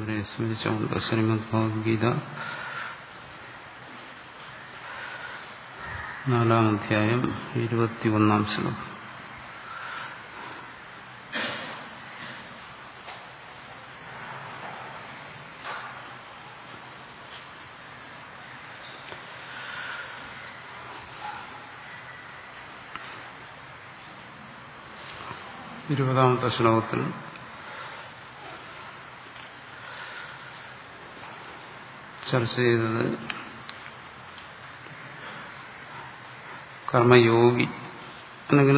അവരെ സ്മരിച്ചുകൊണ്ട് ശ്രീമദ് ഭഗവത്ഗീത നാലാം അധ്യായം ഇരുപത്തിയൊന്നാം ശ്ലോകം ഇരുപതാമത്തെ ശ്ലോകത്തിൽ ചർച്ച ചെയ്തത് കർമ്മയോഗി അല്ലെങ്കിൽ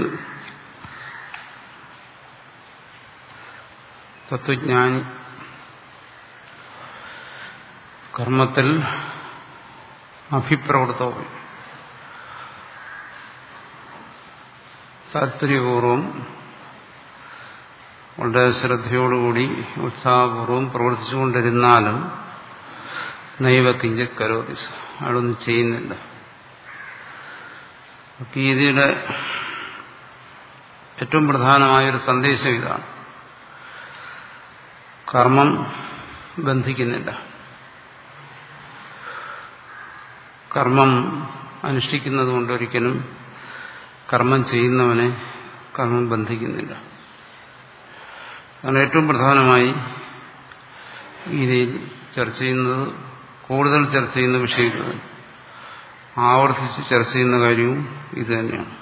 തത്വജ്ഞാനി കർമ്മത്തിൽ അഭിപ്രവൃത്തവും താല്പര്യപൂർവം വളരെ ശ്രദ്ധയോടുകൂടി ഉത്സാഹപൂർവം പ്രവർത്തിച്ചുകൊണ്ടിരുന്നാലും നൈവ കിഞ്ചിത് കരോതി അയാളൊന്നും ചെയ്യുന്നില്ല ഗീതയുടെ ഏറ്റവും പ്രധാനമായൊരു സന്ദേശം ഇതാണ് കർമ്മം ബന്ധിക്കുന്നില്ല കർമ്മം അനുഷ്ഠിക്കുന്നത് കൊണ്ടൊരിക്കലും കർമ്മം ചെയ്യുന്നവനെ കർമ്മം ബന്ധിക്കുന്നില്ല അതാണ് ഏറ്റവും പ്രധാനമായി ഗീതയിൽ ചർച്ച ചെയ്യുന്നത് കൂടുതൽ ചർച്ച ചെയ്യുന്ന വിഷയങ്ങൾ ആവർത്തിച്ച് ചർച്ച ചെയ്യുന്ന കാര്യവും ഇത് തന്നെയാണ്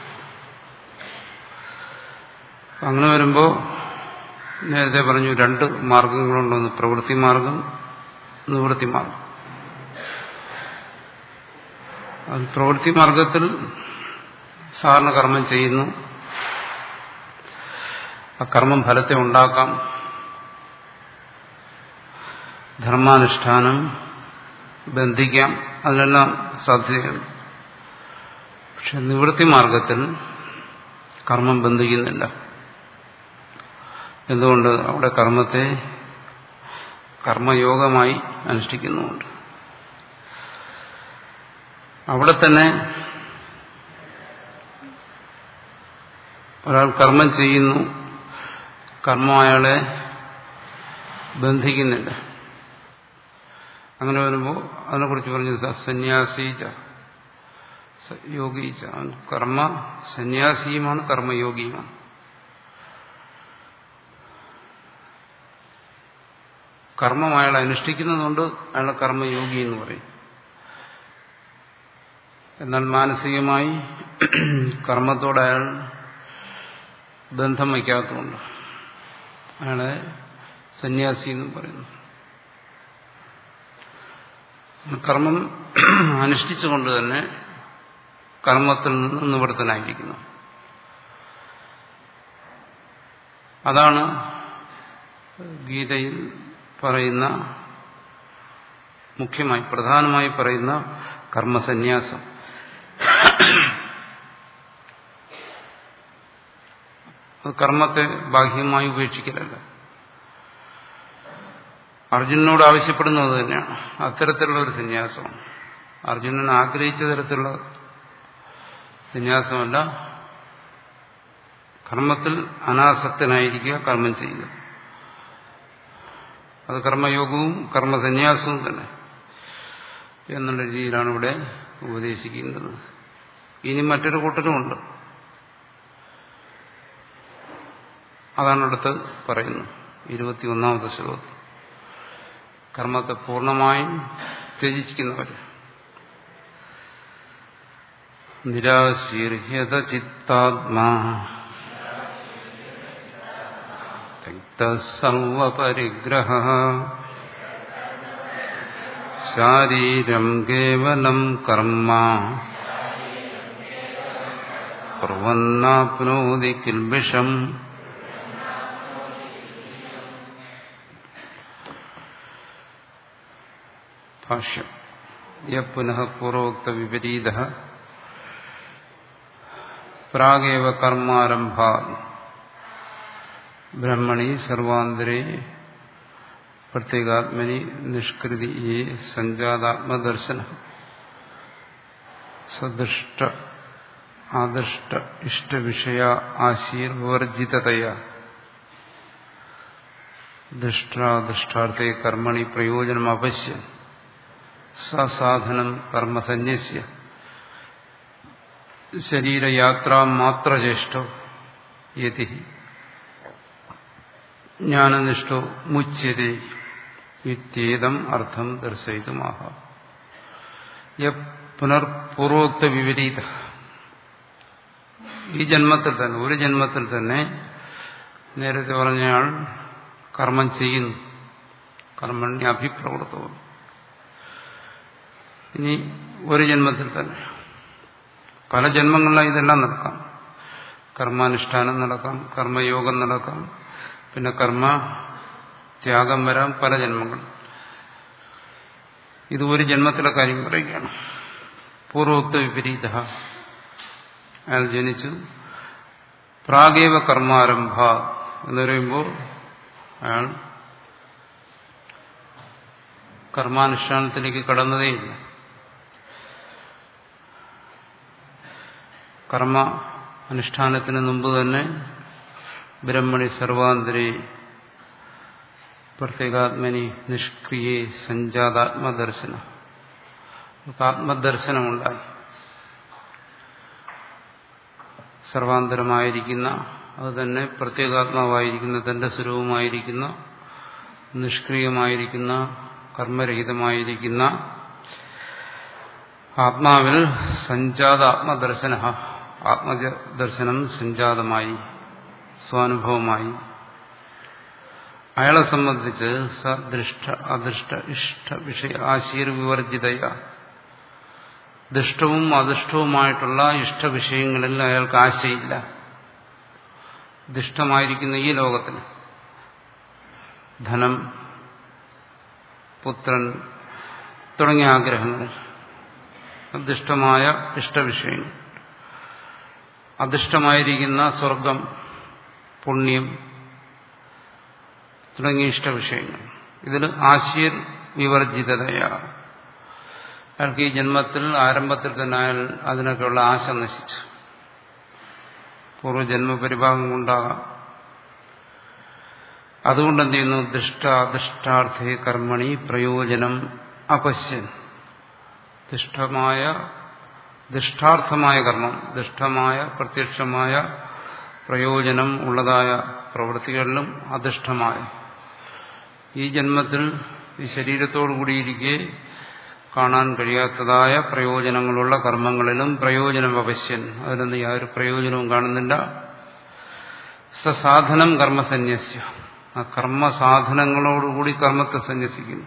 അങ്ങനെ വരുമ്പോൾ നേരത്തെ പറഞ്ഞു രണ്ട് മാർഗങ്ങളുണ്ടെന്ന് പ്രവൃത്തി മാർഗം നിവൃത്തി മാർഗം അത് പ്രവൃത്തി മാർഗത്തിൽ സാധാരണ കർമ്മം ചെയ്യുന്നു ആ കർമ്മം ഫലത്തെ ഉണ്ടാക്കാം ധർമാനുഷ്ഠാനം ബന്ധിക്കാം അതിനെല്ലാം സാധ്യതയുണ്ട് പക്ഷെ നിവൃത്തി മാർഗത്തിൽ കർമ്മം ബന്ധിക്കുന്നില്ല എന്തുകൊണ്ട് അവിടെ കർമ്മത്തെ കർമ്മയോഗമായി അനുഷ്ഠിക്കുന്നുമുണ്ട് അവിടെ തന്നെ ഒരാൾ കർമ്മം ചെയ്യുന്നു കർമ്മം അയാളെ ബന്ധിക്കുന്നില്ല അങ്ങനെ വരുമ്പോൾ അതിനെക്കുറിച്ച് പറഞ്ഞു സന്യാസീച്ച യോഗീച്ച കർമ്മ സന്യാസിയുമാണ് കർമ്മയോഗിയുമാണ് കർമ്മം അയാൾ അനുഷ്ഠിക്കുന്നതുകൊണ്ട് അയാളെ കർമ്മയോഗി എന്ന് പറയും എന്നാൽ മാനസികമായി കർമ്മത്തോടെ അയാൾ ബന്ധം വയ്ക്കാത്തതുകൊണ്ട് അയാളെ സന്യാസി എന്ന് പറയുന്നു കർമ്മം അനുഷ്ഠിച്ചുകൊണ്ട് തന്നെ കർമ്മത്തിൽ നിന്ന് നിവൃത്തനായിരിക്കുന്നു അതാണ് ഗീതയിൽ പറയുന്ന മുഖ്യമായി പ്രധാനമായി പറയുന്ന കർമ്മസന്യാസം കർമ്മത്തെ ബാഹ്യമായി ഉപേക്ഷിക്കലല്ല അർജുനനോട് ആവശ്യപ്പെടുന്നത് തന്നെയാണ് അത്തരത്തിലുള്ള ഒരു സന്യാസമാണ് അർജുനൻ ആഗ്രഹിച്ച തരത്തിലുള്ള സന്യാസമല്ല കർമ്മത്തിൽ അനാസക്തനായിരിക്കുക കർമ്മം ചെയ്യുക അത് കർമ്മയോഗവും കർമ്മസന്യാസവും തന്നെ എന്നുള്ള രീതിയിലാണ് ഇവിടെ ഉപദേശിക്കുന്നത് ഇനി മറ്റൊരു കൂട്ടരുമുണ്ട് അതാണ് അടുത്ത് പറയുന്നു ഇരുപത്തിയൊന്നാമത്തെ ശ്ലോകത്തിൽ കർമ്മത്തെ പൂർണ്ണമായും ത്യജിക്കുന്നവർ നിരാശീർഹ്യത ചിത്താത്മാ സർവപരിഗ്രഹ ശാരീരം കേവലം കർമ്മ കുർവന്നാപ്നോതി കിൽബിഷം ഭാഷ്യം യപുനഃ പൂർവോക്ത വിപരീത പ്രാഗേവ കർമാരംഭ ബ്രഹ്മണി സർവാന്തരേ പ്രത്യേകാത്മനി നിഷ്കൃതി സഞ്ജാതാത്മദർശന സദൃഷ്ട ആദൃഷ്ട ഇഷ്ടവിഷയ ആശീർവർജിതതയ ദുഷ്ടാദുഷ്ടാർത്ഥേ കർമ്മണി പ്രയോജനം അവശ്യ സസാധനം കർമ്മസന്യസ്യ ശരീരയാത്ര മാത്രജ്യേഷ്ഠോ യതി ജ്ഞാനനിഷ്ഠോ മുച്യതേ ഇത്യേതം അർത്ഥം ദർശയിതുമാഹ പുനർപൂർവോക്ത വിപരീത ഈ ജന്മത്തിൽ തന്നെ ഒരു ജന്മത്തിൽ തന്നെ നേരത്തെ പറഞ്ഞയാൾ കർമ്മം ചെയ്യുന്നു കർമ്മണ്യ അഭിപ്രവൃത്തവും ഇനി ഒരു ജന്മത്തിൽ തന്നെ പല ജന്മങ്ങളിലായി ഇതെല്ലാം നടക്കാം കർമാനുഷ്ഠാനം നടക്കാം കർമ്മയോഗം നടക്കാം പിന്നെ കർമ്മ ത്യാഗം വരാം പല ജന്മങ്ങൾ ഇത് ഒരു ജന്മത്തിലെ കാര്യം പറയുകയാണ് പൂർവോക്ത വിപരീത അയാൾ ജനിച്ചു പ്രാഗേവ കർമാരംഭ എന്ന് പറയുമ്പോൾ അയാൾ കർമാനുഷ്ഠാനത്തിലേക്ക് കടന്നതേയില്ല കർമ്മ അനുഷ്ഠാനത്തിന് മുമ്പ് തന്നെ ബ്രഹ്മണി സർവാന്തരേ പ്രത്യേകാത്മനി നിഷ്ക്രിയെ സഞ്ജാതാത്മദർശനം ആത്മദർശനമുണ്ടായി സർവാന്തരമായിരിക്കുന്ന അത് തന്നെ പ്രത്യേകാത്മാവായിരിക്കുന്ന തന്റെ സ്വരൂപമായിരിക്കുന്ന നിഷ്ക്രിയമായിരിക്കുന്ന കർമ്മരഹിതമായിരിക്കുന്ന ആത്മാവിൽ സഞ്ജാത ആത്മദർശന ആത്മദർശനം സഞ്ജാതമായി സ്വാനുഭവമായി അയാളെ സംബന്ധിച്ച് സദൃഷ്ട അദൃഷ്ട ഇഷ്ട വിഷയ ആശീർവിവർജിതയ ദുഷ്ടവും അദുഷ്ടവുമായിട്ടുള്ള ഇഷ്ടവിഷയങ്ങളിൽ അയാൾക്ക് ആശയില്ല ദുഷ്ടമായിരിക്കുന്ന ഈ ലോകത്തിന് ധനം പുത്രൻ തുടങ്ങിയ ആഗ്രഹങ്ങൾ ദുഷ്ടമായ ഇഷ്ടവിഷയങ്ങൾ അദൃഷ്ടമായിരിക്കുന്ന സ്വർഗം പുണ്യം തുടങ്ങിയ ഇഷ്ടവിഷയങ്ങൾ ഇതിൽ ആശീർ വിവർജിതതയാണ് അയാൾക്ക് ഈ ജന്മത്തിൽ ആരംഭത്തിൽ തന്നെ അയാൾ അതിനൊക്കെയുള്ള ആശ നശിച്ചു പൂർവ്വജന്മപരിഭാഗം കൊണ്ടാകാം അതുകൊണ്ട് എന്ത് ചെയ്യുന്നു ദുഷ്ട അദൃഷ്ടാർത്ഥേ കർമ്മണി പ്രയോജനം അപശ്യൻ ദുഷ്ടമായ ദുഷ്ടാർത്ഥമായ കർമ്മം ദുഷ്ടമായ പ്രത്യക്ഷമായ പ്രയോജനം ഉള്ളതായ പ്രവൃത്തികളിലും അദൃഷ്ടമായ ഈ ജന്മത്തിൽ ഈ ശരീരത്തോടു കൂടിയിരിക്കെ കാണാൻ കഴിയാത്തതായ പ്രയോജനങ്ങളുള്ള കർമ്മങ്ങളിലും പ്രയോജനം അവശ്യൻ അതിലൊന്നും യാതൊരു പ്രയോജനവും കാണുന്നില്ല സസാധനം കർമ്മസന്യസ്യ ആ കർമ്മസാധനങ്ങളോടുകൂടി കർമ്മത്തെ സന്യസിക്കുന്നു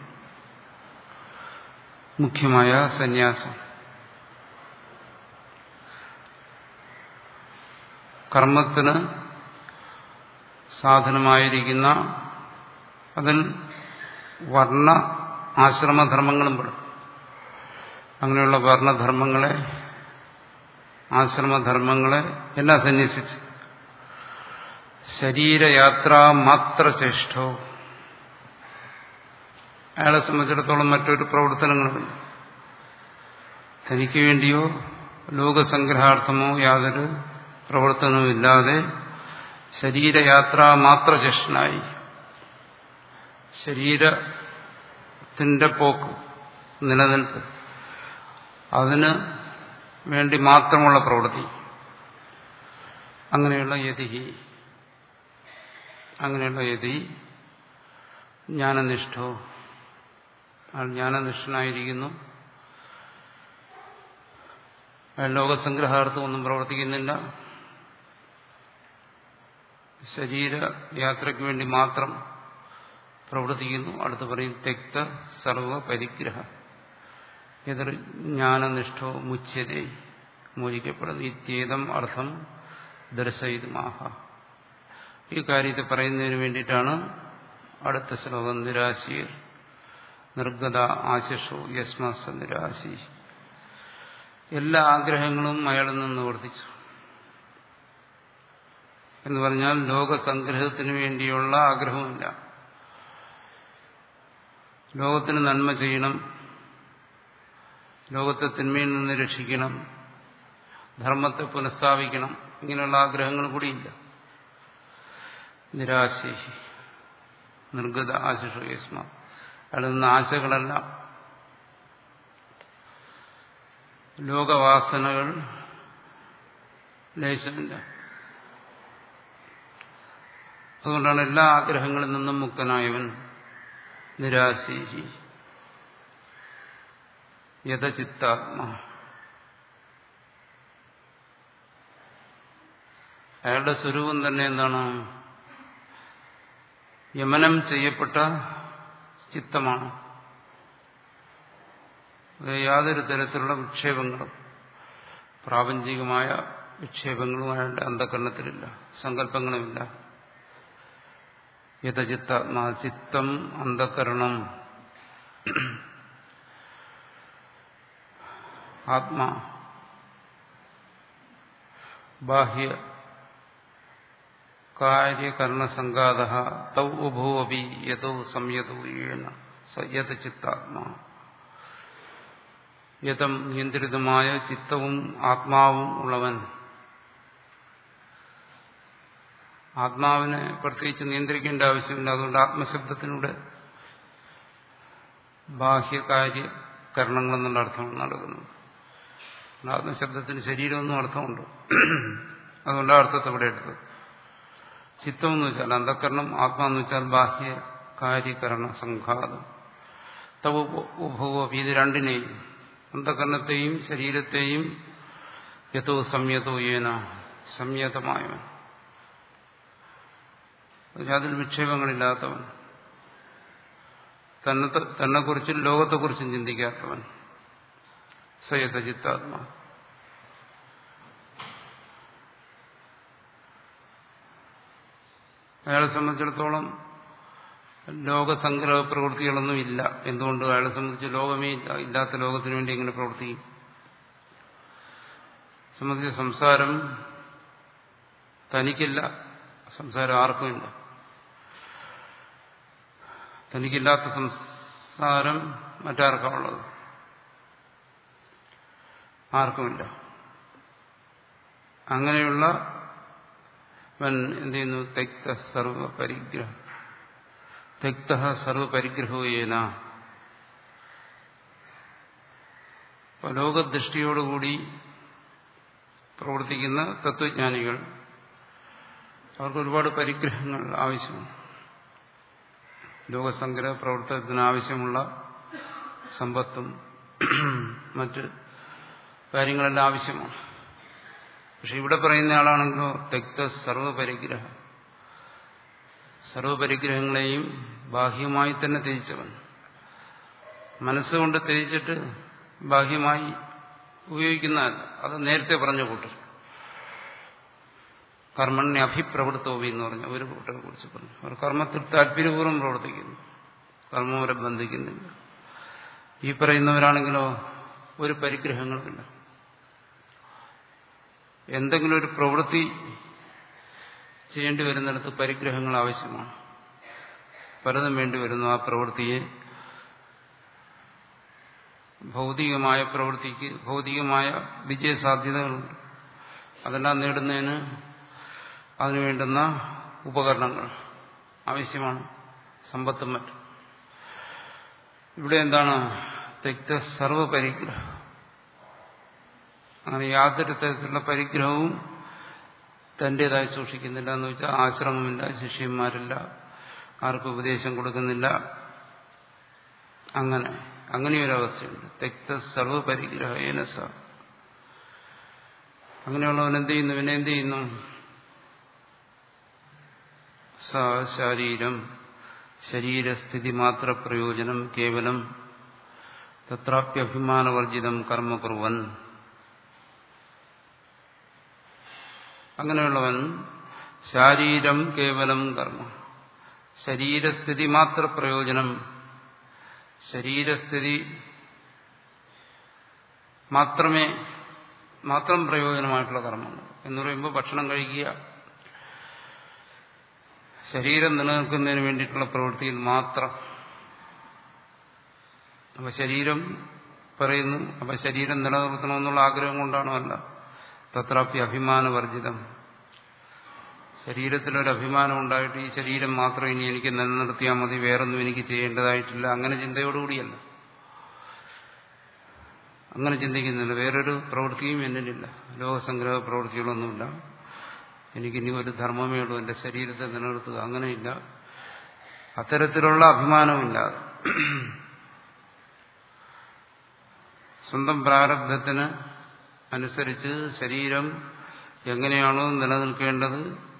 മുഖ്യമായ സന്യാസം കർമ്മത്തിന് സാധനമായിരിക്കുന്ന അതിൽ വർണ്ണ ആശ്രമധർമ്മങ്ങളും പെടും അങ്ങനെയുള്ള വർണ്ണധർമ്മങ്ങളെ ആശ്രമധർമ്മങ്ങളെ എല്ലാം സന്യസിച്ച് ശരീരയാത്ര മാത്ര ചേഷ്ടോ അയാളെ സംബന്ധിച്ചിടത്തോളം മറ്റൊരു പ്രവർത്തനങ്ങളുമില്ല തനിക്ക് വേണ്ടിയോ ലോകസംഗ്രഹാർത്ഥമോ യാതൊരു പ്രവർത്തനവുമില്ലാതെ ശരീരയാത്ര മാത്ര ചേഷ്ടനായി ശരീരത്തിന്റെ പോക്ക് നിലനിൽപ്പ് അതിന് വേണ്ടി മാത്രമുള്ള പ്രവൃത്തി അങ്ങനെയുള്ള യതി അങ്ങനെയുള്ള യതി ജ്ഞാനനിഷ്ഠോ അയാൾ ജ്ഞാനനിഷ്ഠനായിരിക്കുന്നു അയാൾ ലോകസംഗ്രഹാർത്ഥം ഒന്നും പ്രവർത്തിക്കുന്നില്ല ശരീര യാത്രയ്ക്ക് വേണ്ടി മാത്രം പ്രവർത്തിക്കുന്നു അടുത്ത് പറയും തെക്ത സർവ പരിഗ്രഹ എതിർ ജ്ഞാനനിഷ്ഠോ മുച്യതേ മോചിക്കപ്പെടുന്നു ഇത്യേതം അർത്ഥം ദർശയിതുമാഹ ഈ കാര്യത്തെ പറയുന്നതിന് വേണ്ടിയിട്ടാണ് അടുത്ത ശ്ലോകം നിരാശീർ നിർഗത ആശിഷോ യസ്മസ നിരാശി എല്ലാ ആഗ്രഹങ്ങളും അയാളിൽ നിന്ന് നിവർത്തിച്ചു എന്ന് പറഞ്ഞാൽ ലോകസംഗ്രഹത്തിന് വേണ്ടിയുള്ള ആഗ്രഹമില്ല ലോകത്തിന് നന്മ ചെയ്യണം ലോകത്തെ തിന്മയിൽ നിന്ന് രക്ഷിക്കണം ധർമ്മത്തെ പുനഃസ്ഥാപിക്കണം ഇങ്ങനെയുള്ള ആഗ്രഹങ്ങൾ കൂടിയില്ല നിരാശി നിർഗത ആശിഷു യസ്മ അയാളിൽ നിന്ന് ആശകളെല്ലാം ലോകവാസനകൾ ലേശമില്ല അതുകൊണ്ടാണ് എല്ലാ ആഗ്രഹങ്ങളിൽ നിന്നും മുക്തനായവൻ നിരാശീഹി യഥചിത്താത്മാ അയാളുടെ സ്വരൂപം തന്നെ എന്താണ് യമനം ചെയ്യപ്പെട്ട ചിത്തമാണ് യാതൊരു തരത്തിലുള്ള വിക്ഷേപങ്ങളും പ്രാപഞ്ചികമായ വിക്ഷേപങ്ങളും അയാളുടെ അന്ധകരണത്തിലില്ല സങ്കല്പങ്ങളുമില്ല യഥചിത്താത്മാ ചിത്തം അന്ധകരണം ആത്മാ ബാഹ്യ കാര്യകരണസംഘാത തൗ ഉഭോവി യഥോ സംയതോ യേന സയത് ചിത്താത്മാ യഥം നിയന്ത്രിതമായ ചിത്തവും ആത്മാവും ഉള്ളവൻ ആത്മാവിനെ പ്രത്യേകിച്ച് നിയന്ത്രിക്കേണ്ട ആവശ്യമില്ല അതുകൊണ്ട് ആത്മശബ്ദത്തിലൂടെ ബാഹ്യകാര്യകരണങ്ങളെന്നുള്ള അർത്ഥമാണ് നടക്കുന്നത് ആത്മശബ്ദത്തിന് ശരീരമൊന്നും അർത്ഥമുണ്ട് അതുകൊണ്ട് ആ അർത്ഥത്തെ ഇവിടെ എടുത്തത് ചിത്തം എന്ന് വെച്ചാൽ അന്ധകരണം ആത്മാന്ന് വെച്ചാൽ ബാഹ്യ കാര്യകരണ സംഘാതം തവ ഉഭവ ഇത് രണ്ടിനെയും അന്ധകരണത്തെയും ശരീരത്തെയും യഥോ സംയതോ ഏന സംയതമായവൻ അതിൽ വിക്ഷേപങ്ങളില്ലാത്തവൻ തന്നെ തന്നെക്കുറിച്ചും ലോകത്തെക്കുറിച്ചും ചിന്തിക്കാത്തവൻ സയത ചിത്താത്മാ അയാളെ സംബന്ധിച്ചിടത്തോളം ലോകസംഗ്രഹ പ്രവൃത്തികളൊന്നും ഇല്ല എന്തുകൊണ്ട് അയാളെ സംബന്ധിച്ച് ലോകമേ ഇല്ല ഇല്ലാത്ത ലോകത്തിന് വേണ്ടി എങ്ങനെ പ്രവർത്തിക്കും സംബന്ധിച്ച് സംസാരം തനിക്കില്ല സംസാരം ആർക്കുമില്ല തനിക്കില്ലാത്ത സംസാരം മറ്റാർക്കാണുള്ളത് ആർക്കുമില്ല അങ്ങനെയുള്ള അവൻ എന്ത് ചെയ്യുന്നു തെക്ത സർവപരിഗ്രഹ തെക്ത സർവപരിഗ്രഹേന ലോകദൃഷ്ടിയോടുകൂടി പ്രവർത്തിക്കുന്ന തത്വജ്ഞാനികൾ അവർക്ക് ഒരുപാട് പരിഗ്രഹങ്ങൾ ആവശ്യമാണ് ലോകസംഗ്രഹ പ്രവർത്തനത്തിന് ആവശ്യമുള്ള സമ്പത്തും മറ്റ് കാര്യങ്ങളെല്ലാം ആവശ്യമാണ് പക്ഷെ ഇവിടെ പറയുന്ന ആളാണെങ്കിലോ തെക്ത സർവപരിഗ്രഹം സർവപരിഗ്രഹങ്ങളെയും ബാഹ്യമായി തന്നെ ത്യജിച്ചവൻ മനസ്സുകൊണ്ട് ത്യജിച്ചിട്ട് ബാഹ്യമായി ഉപയോഗിക്കുന്നതല്ല അത് നേരത്തെ പറഞ്ഞ കൂട്ടർ കർമ്മണ്യ അഭിപ്രവൃത്തോവി എന്ന് പറഞ്ഞ ഒരു കൂട്ടരെ കുറിച്ച് പറഞ്ഞു അവർ കർമ്മത്തിൽ താല്പര്യപൂർവ്വം പ്രവർത്തിക്കുന്നു കർമ്മം അവരെ ബന്ധിക്കുന്നില്ല ഈ പറയുന്നവരാണെങ്കിലോ ഒരു പരിഗ്രഹങ്ങളുമില്ല എന്തെങ്കിലും ഒരു പ്രവൃത്തി ചെയ്യേണ്ടി വരുന്നിടത്ത് പരിഗ്രഹങ്ങൾ ആവശ്യമാണ് പലതും വേണ്ടി വരുന്നു ആ പ്രവൃത്തിയെ ഭൗതികമായ പ്രവൃത്തിക്ക് ഭൗതികമായ വിജയസാധ്യതകളുണ്ട് അതെല്ലാം നേടുന്നതിന് അതിനു വേണ്ടുന്ന ഉപകരണങ്ങൾ ആവശ്യമാണ് സമ്പത്തും മറ്റും ഇവിടെ എന്താണ് തെക്ത സർവപരിഗ്രഹം അങ്ങനെ യാതൊരു തരത്തിലുള്ള പരിഗ്രഹവും തന്റേതായി സൂക്ഷിക്കുന്നില്ല എന്ന് വെച്ചാൽ ആശ്രമമില്ല ശിഷ്യന്മാരില്ല ആർക്കും ഉപദേശം കൊടുക്കുന്നില്ല അങ്ങനെ അങ്ങനെയൊരവസ്ഥയുണ്ട് തെക്ത സർവപരിഗ്രഹേന സ അങ്ങനെയുള്ളവൻ എന്ത് ചെയ്യുന്നു പിന്നെ എന്ത് ചെയ്യുന്നു സ ശരീരം ശരീരസ്ഥിതി മാത്ര പ്രയോജനം കേവലം തത്രാപ്യഭിമാനവർജിതം കർമ്മ കുറുവൻ അങ്ങനെയുള്ളവൻ ശാരീരം കേവലം കർമ്മ ശരീരസ്ഥിതി മാത്ര പ്രയോജനം ശരീരസ്ഥിതി മാത്രമേ മാത്രം പ്രയോജനമായിട്ടുള്ള കർമ്മങ്ങൾ എന്ന് പറയുമ്പോൾ ഭക്ഷണം കഴിക്കുക ശരീരം നിലനിൽക്കുന്നതിന് വേണ്ടിയിട്ടുള്ള പ്രവൃത്തിയിൽ മാത്രം അപ്പൊ ശരീരം പറയുന്നു അപ്പൊ ശരീരം നിലനിർത്തണമെന്നുള്ള ആഗ്രഹം കൊണ്ടാണോ അല്ല തത്രാപ്പി അഭിമാനവർജിതം ശരീരത്തിലൊരു അഭിമാനം ഉണ്ടായിട്ട് ഈ ശരീരം മാത്രം ഇനി എനിക്ക് നിലനിർത്തിയാൽ മതി വേറൊന്നും എനിക്ക് ചെയ്യേണ്ടതായിട്ടില്ല അങ്ങനെ ചിന്തയോടുകൂടിയല്ല അങ്ങനെ ചിന്തിക്കുന്നില്ല വേറൊരു പ്രവൃത്തിയും എന്നിലില്ല ലോകസംഗ്രഹ പ്രവൃത്തികളൊന്നുമില്ല എനിക്കിനി ഒരു ധർമ്മമേ ഉള്ളൂ എന്റെ ശരീരത്തെ നിലനിർത്തുക അങ്ങനെയില്ല അത്തരത്തിലുള്ള അഭിമാനമില്ലാതെ സ്വന്തം പ്രാരബ്ധത്തിന് അനുസരിച്ച് ശരീരം എങ്ങനെയാണോ നിലനിൽക്കേണ്ടത്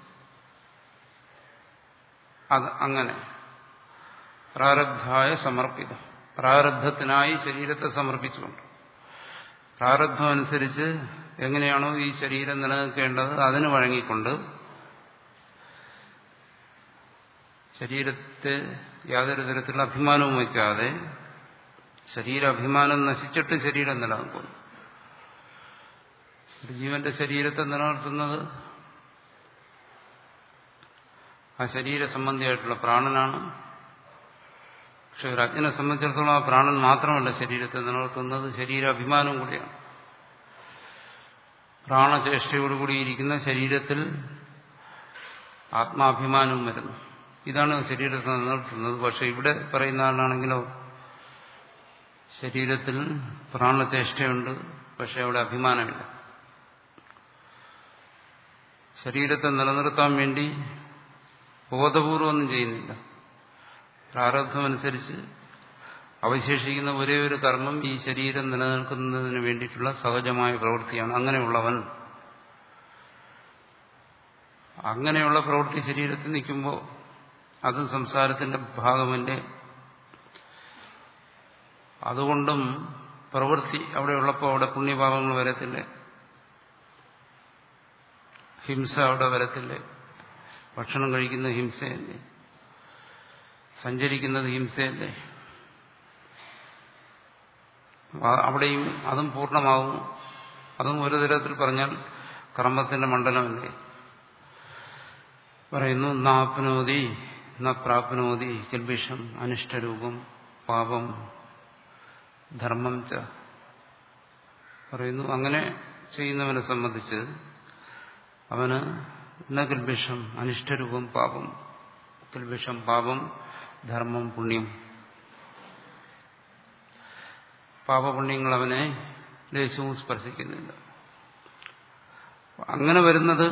അത് അങ്ങനെ പ്രാരബ്ധായ സമർപ്പിതം പ്രാരബ്ധത്തിനായി ശരീരത്തെ സമർപ്പിച്ചുകൊണ്ട് പ്രാരബ്ധം അനുസരിച്ച് എങ്ങനെയാണോ ഈ ശരീരം നിലനിൽക്കേണ്ടത് അതിന് വഴങ്ങിക്കൊണ്ട് ശരീരത്തെ യാതൊരു തരത്തിലുള്ള അഭിമാനവും വയ്ക്കാതെ ശരീരാഭിമാനം നശിച്ചിട്ട് ശരീരം നിലനിൽക്കുന്നു ഒരു ജീവന്റെ ശരീരത്തെ നിലനിർത്തുന്നത് ആ ശരീര സംബന്ധിയായിട്ടുള്ള പ്രാണനാണ് പക്ഷെ ഒരു അജ്ഞനെ സംബന്ധിച്ചിടത്തോളം ആ പ്രാണൻ മാത്രമല്ല ശരീരത്തെ നിലനിർത്തുന്നത് ശരീരാഭിമാനവും കൂടിയാണ് പ്രാണചേഷ്ടയോടുകൂടി ഇരിക്കുന്ന ശരീരത്തിൽ ആത്മാഭിമാനവും വരുന്നു ഇതാണ് ശരീരത്തെ നിലനിർത്തുന്നത് പക്ഷെ ഇവിടെ പറയുന്ന ആളാണെങ്കിലോ ശരീരത്തിൽ പ്രാണചേഷ്ടയുണ്ട് പക്ഷെ അവിടെ അഭിമാനമില്ല ശരീരത്തെ നിലനിർത്താൻ വേണ്ടി ബോധപൂർവമൊന്നും ചെയ്യുന്നില്ല പ്രാരബ്ധമനുസരിച്ച് അവശേഷിക്കുന്ന ഒരേ ഒരു കർമ്മം ഈ ശരീരം നിലനിൽക്കുന്നതിന് വേണ്ടിയിട്ടുള്ള സഹജമായ പ്രവൃത്തിയാണ് അങ്ങനെയുള്ളവൻ അങ്ങനെയുള്ള പ്രവൃത്തി ശരീരത്തിൽ നിൽക്കുമ്പോൾ അതും സംസാരത്തിന്റെ ഭാഗമല്ലേ അതുകൊണ്ടും പ്രവൃത്തി അവിടെ ഉള്ളപ്പോൾ അവിടെ പുണ്യഭാവങ്ങൾ വരത്തില്ലേ ഹിംസ അവിടെ വരത്തില്ലേ ഭക്ഷണം കഴിക്കുന്ന ഹിംസയല്ലേ സഞ്ചരിക്കുന്നത് ഹിംസയല്ലേ അവിടെയും അതും പൂർണ്ണമാവും അതും ഒരു തരത്തിൽ പറഞ്ഞാൽ കർമ്മത്തിന്റെ മണ്ഡലമല്ലേ പറയുന്നു നാപ്നോതി ന പ്രാപ്നോതി കിൽബിഷം അനിഷ്ടരൂപം പാപം ധർമ്മം ച പറയുന്നു അങ്ങനെ ചെയ്യുന്നവനെ സംബന്ധിച്ച് അവന് ന കിൽബിഷം അനിഷ്ടരൂപം പാപം കിൽബിഷം പാപം ധർമ്മം പുണ്യം പാപപുണ്യങ്ങൾ അവനെ ലേശവും സ്പർശിക്കുന്നില്ല അങ്ങനെ വരുന്നത്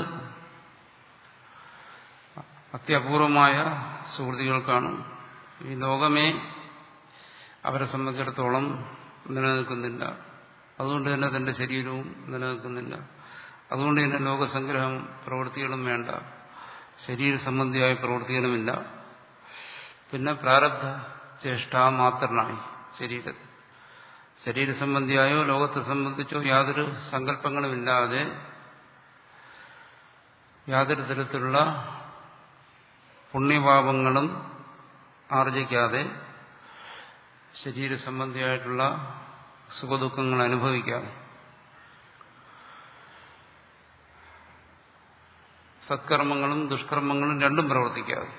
അത്യപൂർവമായ സുഹൃത്തുക്കൾക്കാണ് ഈ ലോകമേ അവരെ സംബന്ധിച്ചിടത്തോളം നിലനിൽക്കുന്നില്ല അതുകൊണ്ട് തന്നെ തന്റെ ശരീരവും നിലനിൽക്കുന്നില്ല അതുകൊണ്ട് തന്നെ ലോകസംഗ്രഹം പ്രവൃത്തികളും വേണ്ട ശരീര സംബന്ധിയായ പ്രവൃത്തികളുമില്ല പിന്നെ പ്രാരബ്ധ ചേഷ്ട മാത്രനായി ശരീരത്തിൽ ശരീര സംബന്ധിയായോ ലോകത്തെ സംബന്ധിച്ചോ യാതൊരു സങ്കല്പങ്ങളുമില്ലാതെ യാതൊരു തരത്തിലുള്ള പുണ്യപാപങ്ങളും ആർജിക്കാതെ ശരീര സംബന്ധിയായിട്ടുള്ള സുഖദുഃഖങ്ങൾ അനുഭവിക്കാതെ സത്കർമ്മങ്ങളും ദുഷ്കർമ്മങ്ങളും രണ്ടും പ്രവർത്തിക്കാതെ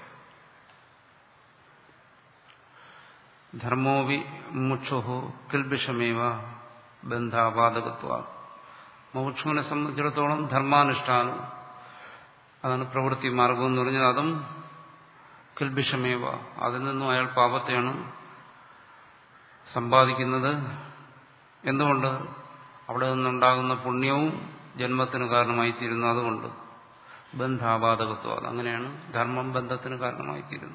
ധർമ്മോവി മുക്ഷുഹു കിൽബിഷമേവ ബന്ധാപാതകത്വ മുമുക്ഷുവിനെ സംബന്ധിച്ചിടത്തോളം ധർമാനുഷ്ഠാനം അതാണ് പ്രവൃത്തി മാർഗം എന്ന് പറഞ്ഞാൽ അതും കിൽബിഷമേവ അതിൽ നിന്നും അയാൾ പാപത്തെയാണ് സമ്പാദിക്കുന്നത് എന്തുകൊണ്ട് അവിടെ നിന്നുണ്ടാകുന്ന പുണ്യവും ജന്മത്തിന് കാരണമായി തീരുന്നു അതുകൊണ്ട് ബന്ധാപാതകത്വം അങ്ങനെയാണ് ധർമ്മം ബന്ധത്തിന് കാരണമായി തീരുന്നത്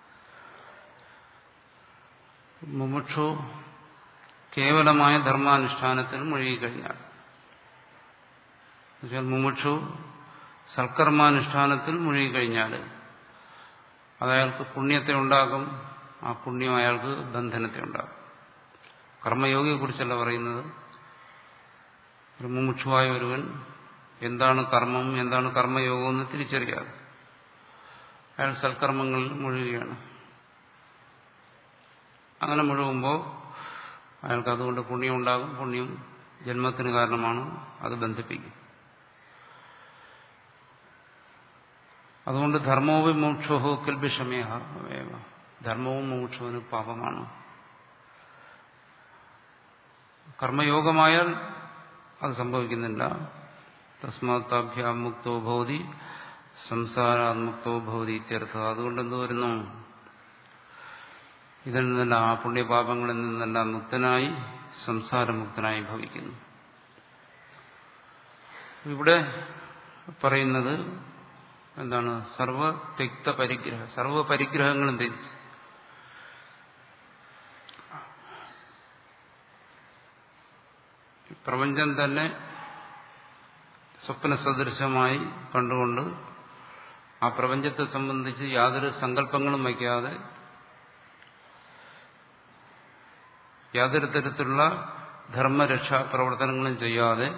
മുമുക്ഷു കേവലമായ ധർമാനുഷ്ഠാനത്തിൽ മുഴുകിക്കഴിഞ്ഞാൽ എന്നുവെച്ചാൽ മുമുക്ഷു സൽക്കർമാനുഷ്ഠാനത്തിൽ മുഴുകിക്കഴിഞ്ഞാൽ അതയാൾക്ക് പുണ്യത്തെ ഉണ്ടാകും ആ പുണ്യം അയാൾക്ക് ബന്ധനത്തെ ഉണ്ടാകും കർമ്മയോഗിയെക്കുറിച്ചല്ല പറയുന്നത് ഒരു മുമുക്ഷുവായ ഒരുവൻ എന്താണ് കർമ്മം എന്താണ് കർമ്മയോഗം എന്ന് തിരിച്ചറിയാതെ അയാൾ സൽക്കർമ്മങ്ങളിൽ മുഴുകുകയാണ് അങ്ങനെ മുഴുകുമ്പോൾ അയാൾക്ക് അതുകൊണ്ട് പുണ്യം ഉണ്ടാകും പുണ്യം ജന്മത്തിന് കാരണമാണ് അത് ബന്ധിപ്പിക്കും അതുകൊണ്ട് ധർമ്മവും മോക്ഷോ കിൽബിഷമേഹ ധർമ്മവും മോക്ഷവും പാപമാണ് കർമ്മയോഗമായാൽ അത് സംഭവിക്കുന്നില്ല തസ്മാത്താഭ്യാം മുക്തോ ഭവതി സംസാരാത്മക്തോ ഭവതി ഇത്യർത്ഥം അതുകൊണ്ട് എന്ത് വരുന്നു ഇതിൽ നിന്നെല്ലാം ആ പുണ്യപാപങ്ങളിൽ നിന്നെല്ലാം മുക്തനായി സംസാരമുക്തനായി ഭവിക്കുന്നു ഇവിടെ പറയുന്നത് എന്താണ് സർവ തെക്ത പരിഗ്രഹ സർവ പരിഗ്രഹങ്ങളും ത്യജിച്ച് പ്രപഞ്ചം തന്നെ സ്വപ്ന സദൃശമായി കണ്ടുകൊണ്ട് ആ പ്രപഞ്ചത്തെ സംബന്ധിച്ച് യാതൊരു സങ്കല്പങ്ങളും വയ്ക്കാതെ യാതൊരു തരത്തിലുള്ള ധർമ്മരക്ഷാ പ്രവർത്തനങ്ങളും ചെയ്യാതെ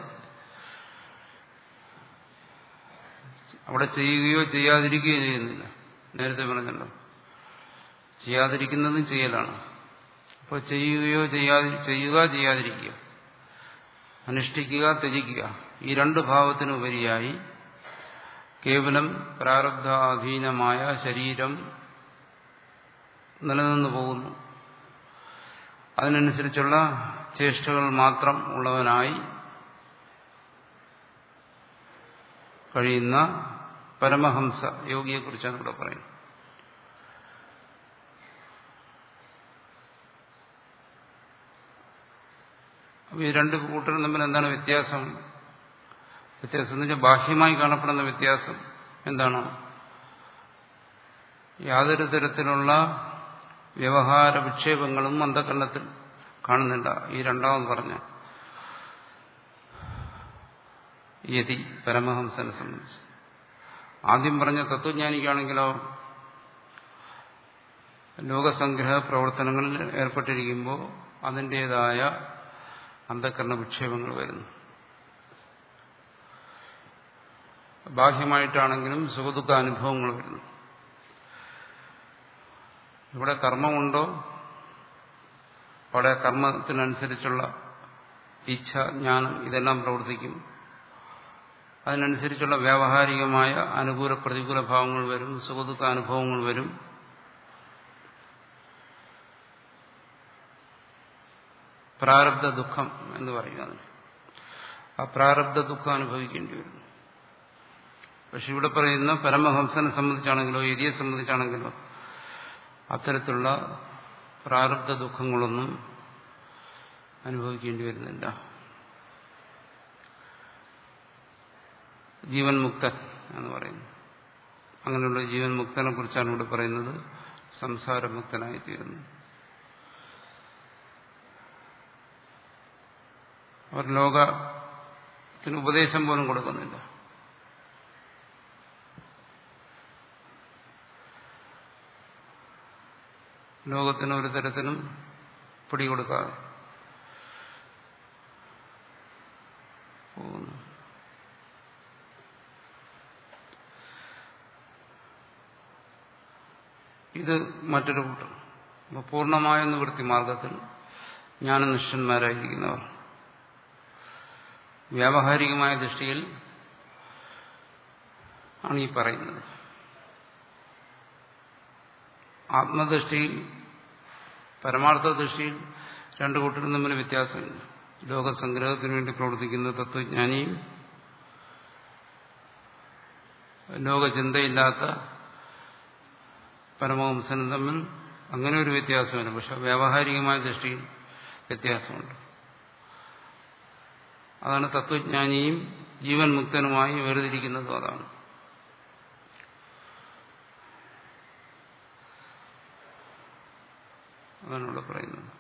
അവിടെ ചെയ്യുകയോ ചെയ്യാതിരിക്കുകയോ ചെയ്യുന്നില്ല നേരത്തെ പറഞ്ഞല്ലോ ചെയ്യാതിരിക്കുന്നതും ചെയ്യലാണ് അപ്പോൾ ചെയ്യുകയോ ചെയ്യാതി ചെയ്യുക ചെയ്യാതിരിക്കുക അനുഷ്ഠിക്കുക ത്യജിക്കുക ഈ രണ്ട് ഭാവത്തിനുപരിയായി കേവലം പ്രാരബ്ധാധീനമായ ശരീരം നിലനിന്നു പോകുന്നു അതിനനുസരിച്ചുള്ള ചേഷ്ടകൾ മാത്രം ഉള്ളവനായി കഴിയുന്ന പരമഹംസ യോഗിയെക്കുറിച്ചാണ് ഇവിടെ പറയുന്നത് അപ്പോൾ ഈ രണ്ട് കൂട്ടരും തമ്മിൽ എന്താണ് വ്യത്യാസം വ്യത്യാസം എന്ന് വെച്ചാൽ ബാഹ്യമായി കാണപ്പെടുന്ന വ്യത്യാസം എന്താണ് യാതൊരു തരത്തിലുള്ള വ്യവഹാര വിക്ഷേപങ്ങളും അന്ധകരണത്തിൽ കാണുന്നില്ല ഈ രണ്ടാമത് പറഞ്ഞ യതി പരമഹംസനെ സംബന്ധിച്ച് ആദ്യം പറഞ്ഞ തത്വജ്ഞാനിക്കാണെങ്കിലോ ലോകസംഗ്രഹ പ്രവർത്തനങ്ങളിൽ ഏർപ്പെട്ടിരിക്കുമ്പോൾ അതിൻ്റെതായ അന്ധകരണ വിക്ഷേപങ്ങൾ വരുന്നു ബാഹ്യമായിട്ടാണെങ്കിലും സുഖദുഃഖ അനുഭവങ്ങൾ വരുന്നു ഇവിടെ കർമ്മമുണ്ടോ അവിടെ കർമ്മത്തിനനുസരിച്ചുള്ള ഇച്ഛ ജ്ഞാനം ഇതെല്ലാം പ്രവർത്തിക്കും അതിനനുസരിച്ചുള്ള വ്യാവഹാരികമായ അനുകൂല പ്രതികൂല ഭാവങ്ങൾ വരും സുഖദുഃഖ അനുഭവങ്ങൾ വരും പ്രാരബ്ധ ദുഃഖം എന്ന് പറയും അതിന് ആ പ്രാരബ്ധ ദുഃഖം അനുഭവിക്കേണ്ടി വരുന്നു പക്ഷെ ഇവിടെ പറയുന്ന പരമഹംസനെ സംബന്ധിച്ചാണെങ്കിലോ യതിയെ സംബന്ധിച്ചാണെങ്കിലോ അത്തരത്തിലുള്ള പ്രാരബ്ധ ദുഃഖങ്ങളൊന്നും അനുഭവിക്കേണ്ടി വരുന്നില്ല ജീവൻ മുക്തൻ എന്ന് പറയുന്നു അങ്ങനെയുള്ള ജീവൻ മുക്തനെ കുറിച്ചാണ് ഇവിടെ പറയുന്നത് സംസാരമുക്തനായി തീരുന്നു അവർ ലോകത്തിന് ഉപദേശം പോലും കൊടുക്കുന്നില്ല ലോകത്തിന് ഒരു തരത്തിലും പിടികൊടുക്കാതെ പോകുന്നു ഇത് മറ്റൊരു കൂട്ടം അപ്പോൾ പൂർണ്ണമായ നിവൃത്തി മാർഗത്തിൽ ജ്ഞാനനിഷ്ഠന്മാരായിരിക്കുന്നവർ വ്യാവഹാരികമായ ദൃഷ്ടിയിൽ ആണ് ഈ പറയുന്നത് ആത്മദൃഷ്ടിയിൽ പരമാർത്ഥ ദൃഷ്ടിയിൽ രണ്ടു കൂട്ടരും തമ്മിൽ വ്യത്യാസമില്ല ലോകസംഗ്രഹത്തിന് വേണ്ടി പ്രവർത്തിക്കുന്ന തത്വജ്ഞാനിയും ലോകചിന്തയില്ലാത്ത പരമവംസനും തമ്മിൽ അങ്ങനെ ഒരു വ്യത്യാസമില്ല പക്ഷെ വ്യാവഹാരികമായ ദൃഷ്ടിയിൽ വ്യത്യാസമുണ്ട് അതാണ് തത്വജ്ഞാനിയും ജീവൻ മുക്തനുമായി വേർതിരിക്കുന്നതും അതാണ് അതാണ് ഇവിടെ പറയുന്നത്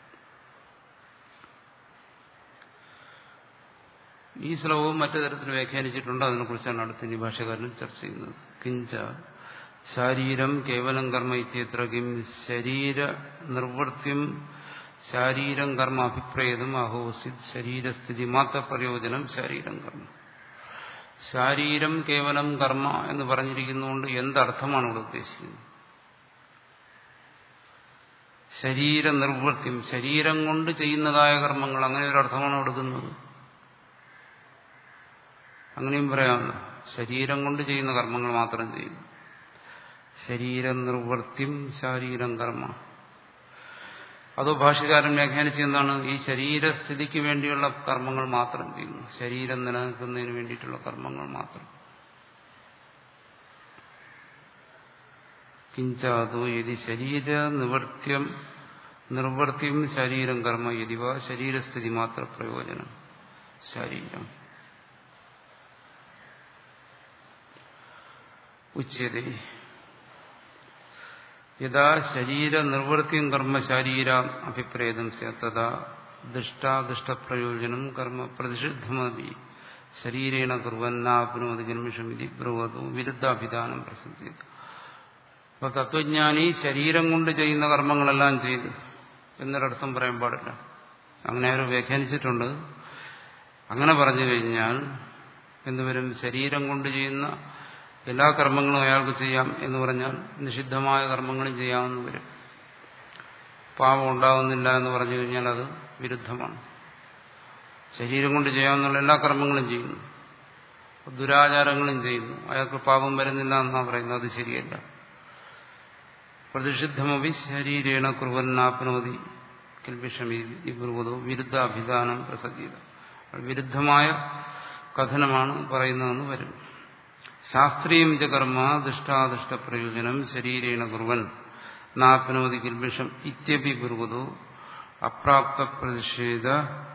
ഈ ശ്ലോകവും മറ്റു തരത്തിൽ വ്യാഖ്യാനിച്ചിട്ടുണ്ട് അതിനെക്കുറിച്ചാണ് അടുത്ത ഇനി ഭാഷകാരൻ ചർച്ച ചെയ്യുന്നത് കിഞ്ച ശാരീരം കേവലം കർമ്മ ഇത്യത്ര കിം ശരീര നിർവൃത്തിയും ശാരീരം കർമ്മ അഭിപ്രേതം അഹോസിത് ശരീരസ്ഥിതി മാത്ര പ്രയോജനം ശാരീരം കർമ്മ ശാരീരം കേവലം കർമ്മ എന്ന് പറഞ്ഞിരിക്കുന്നതുകൊണ്ട് എന്തർത്ഥമാണ് ഇവിടെ ഉദ്ദേശിക്കുന്നത് ശരീര നിർവൃത്തിയും ശരീരം കൊണ്ട് ചെയ്യുന്നതായ കർമ്മങ്ങൾ അങ്ങനെ ഒരു അർത്ഥമാണ് കൊടുക്കുന്നത് അങ്ങനെയും പറയാമല്ലോ ശരീരം കൊണ്ട് ചെയ്യുന്ന കർമ്മങ്ങൾ മാത്രം ചെയ്യുന്നു ശരീര നിർവൃത്തിയും ശാരീരം കർമ്മ അതോ ഭാഷകാരൻ വ്യാഖ്യാനിച്ച് എന്താണ് ഈ ശരീരസ്ഥിതിക്ക് വേണ്ടിയുള്ള കർമ്മങ്ങൾ മാത്രം ചെയ്യുന്നു ശരീരം നിലനിൽക്കുന്നതിന് വേണ്ടിയിട്ടുള്ള കർമ്മങ്ങൾ മാത്രം കിഞ്ചാതു യതി ശരീര നിവർത്തിയം നിർവർത്തിയും ശരീരം കർമ്മ യതിവ ശരീരസ്ഥിതി മാത്ര പ്രയോജനം ശരീരം ഉച്യത യഥാ ശരീര നിർവൃത്തിയും കർമ്മ ശരീര അഭിപ്രേതം തഥാ ദുഷ്ടാദുഷ്ടപ്രയോജനം കർമ്മ പ്രതിഷിദ്ധമതി ശരീരേണ കുറുവന്നാപ്നോതി ജന്മിഷം ഇതി ബ്രുവതു വിരുദ്ധാഭിധാനം പ്രസിദ്ധി അപ്പൊ തത്വജ്ഞാനി ശരീരം കൊണ്ട് ചെയ്യുന്ന കർമ്മങ്ങളെല്ലാം ചെയ്തു എന്നൊരർത്ഥം പറയാൻ പാടില്ല അങ്ങനെ അവർ വ്യാഖ്യാനിച്ചിട്ടുണ്ട് അങ്ങനെ പറഞ്ഞു കഴിഞ്ഞാൽ എന്തുവരും ശരീരം കൊണ്ട് ചെയ്യുന്ന എല്ലാ കർമ്മങ്ങളും അയാൾക്ക് ചെയ്യാം എന്ന് പറഞ്ഞാൽ നിഷിദ്ധമായ കർമ്മങ്ങളും ചെയ്യാമെന്ന് വരും പാപം ഉണ്ടാകുന്നില്ല എന്ന് പറഞ്ഞു കഴിഞ്ഞാൽ അത് വിരുദ്ധമാണ് ശരീരം കൊണ്ട് ചെയ്യാവുന്ന എല്ലാ കർമ്മങ്ങളും ചെയ്യുന്നു ദുരാചാരങ്ങളും ചെയ്യുന്നു അയാൾക്ക് പാപം വരുന്നില്ല എന്നാണ് പറയുന്നത് അത് ശരിയല്ല പ്രതിഷിദ്ധമപി ശരീരേണ കുറുവന്നാപ്നോതി കിൽവിഷമീതോ വിരുദ്ധ അഭിധാനം പ്രസജ്ജിത വിരുദ്ധമായ കഥനമാണ് പറയുന്നതെന്ന് വരും ശാസ്ത്രീയം ച കർമ്മ ദുഷ്ടാദുഷ്ട പ്രയോജനം ശരീരേണ കുറുവൻ നാപ്നോതി കിൽബിഷം ഇത്യപി കുറുവതോ അപ്രാപ്ത പ്രതിഷേധ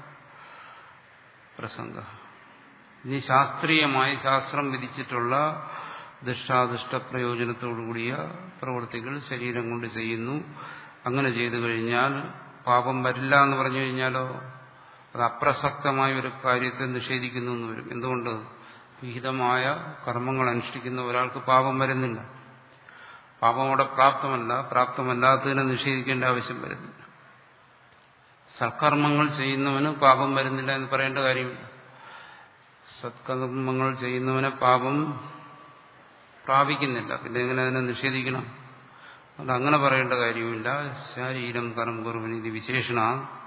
പ്രസംഗ ഇനി ശാസ്ത്രീയമായി ശാസ്ത്രം വിധിച്ചിട്ടുള്ള ദുഷ്ടാദുഷ്ട പ്രയോജനത്തോടുകൂടിയ പ്രവൃത്തികൾ ശരീരം കൊണ്ട് ചെയ്യുന്നു അങ്ങനെ ചെയ്തു കഴിഞ്ഞാൽ പാപം വരില്ല എന്ന് പറഞ്ഞു കഴിഞ്ഞാലോ അത് അപ്രസക്തമായ ഒരു കാര്യത്തെ നിഷേധിക്കുന്നു എന്ന് വരും എന്തുകൊണ്ട് വിഹിതമായ കർമ്മങ്ങൾ അനുഷ്ഠിക്കുന്ന ഒരാൾക്ക് പാപം വരുന്നില്ല പാപം അവിടെ പ്രാപ്തമല്ല പ്രാപ്തമല്ലാത്തതിനെ നിഷേധിക്കേണ്ട ആവശ്യം വരുന്നില്ല സത്കർമ്മങ്ങൾ ചെയ്യുന്നവന് പാപം വരുന്നില്ല എന്ന് പറയേണ്ട കാര്യമില്ല സത്കർമ്മങ്ങൾ ചെയ്യുന്നവനെ പാപം പ്രാപിക്കുന്നില്ല പിന്നെ എങ്ങനെ അതിനെ നിഷേധിക്കണം അതുകൊണ്ട് അങ്ങനെ പറയേണ്ട കാര്യമില്ല ശരീരം കർമ്മ കുറുവിനിധി വിശേഷണ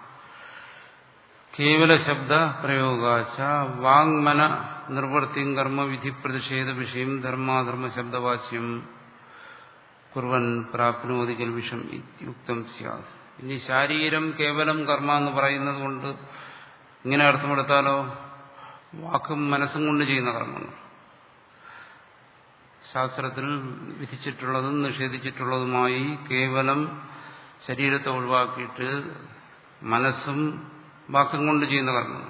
കേവല ശബ്ദ പ്രയോഗാച്ച വാങ്മന നിർവൃത്തിയും കർമ്മ വിധി പ്രതിഷേധ വിഷയം ധർമാധർമ്മ ശബ്ദവാച്യം കുറുവൻ പ്രാപ്നോതി കൽവിഷം യുക്തം സ്യാത് ഇനി ശാരീരം കേവലം കർമ്മ എന്ന് പറയുന്നത് കൊണ്ട് ഇങ്ങനെ അർത്ഥമെടുത്താലോ വാക്കും മനസ്സും കൊണ്ട് ചെയ്യുന്ന കർമ്മങ്ങൾ ശാസ്ത്രത്തിൽ വിധിച്ചിട്ടുള്ളതും നിഷേധിച്ചിട്ടുള്ളതുമായി കേവലം ശരീരത്തെ ഒഴിവാക്കിയിട്ട് മനസ്സും വാക്കും കൊണ്ട് ചെയ്യുന്ന കർമ്മങ്ങൾ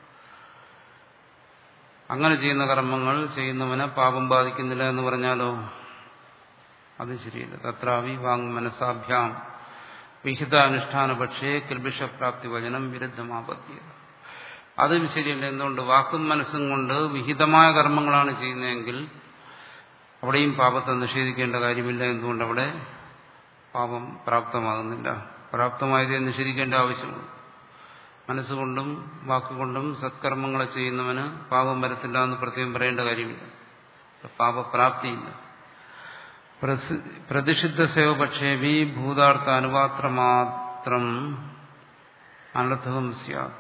അങ്ങനെ ചെയ്യുന്ന കർമ്മങ്ങൾ ചെയ്യുന്നവനെ പാപം ബാധിക്കുന്നില്ല എന്ന് പറഞ്ഞാലോ അത് ശരിയല്ല തത്രാവി വാങ് മനസാഭ്യാം വിഹിത അനുഷ്ഠാന പക്ഷേ കിൽബിഷപ്രാപ്തി വചനം വിരുദ്ധമാപത്തിയ അതും ശരിയല്ല എന്തുകൊണ്ട് വാക്കും മനസ്സും കൊണ്ട് വിഹിതമായ കർമ്മങ്ങളാണ് ചെയ്യുന്നതെങ്കിൽ അവിടെയും പാപത്തെ നിഷേധിക്കേണ്ട കാര്യമില്ല എന്തുകൊണ്ട് അവിടെ പാപം പ്രാപ്തമാകുന്നില്ല പ്രാപ്തമായതേ നിഷേധിക്കേണ്ട ആവശ്യമുള്ളൂ മനസ്സുകൊണ്ടും വാക്കുകൊണ്ടും സത്കർമ്മങ്ങളെ ചെയ്യുന്നവന് പാപം വരത്തില്ല എന്ന് പ്രത്യേകം പറയേണ്ട കാര്യമില്ല പാപപ്രാപ്തിയില്ല പ്രതിഷിദ്ധ സേവപക്ഷേപി ഭൂതാർത്ഥ അനുപാത്ര മാത്രം അനർത്ഥകം സ്യാത്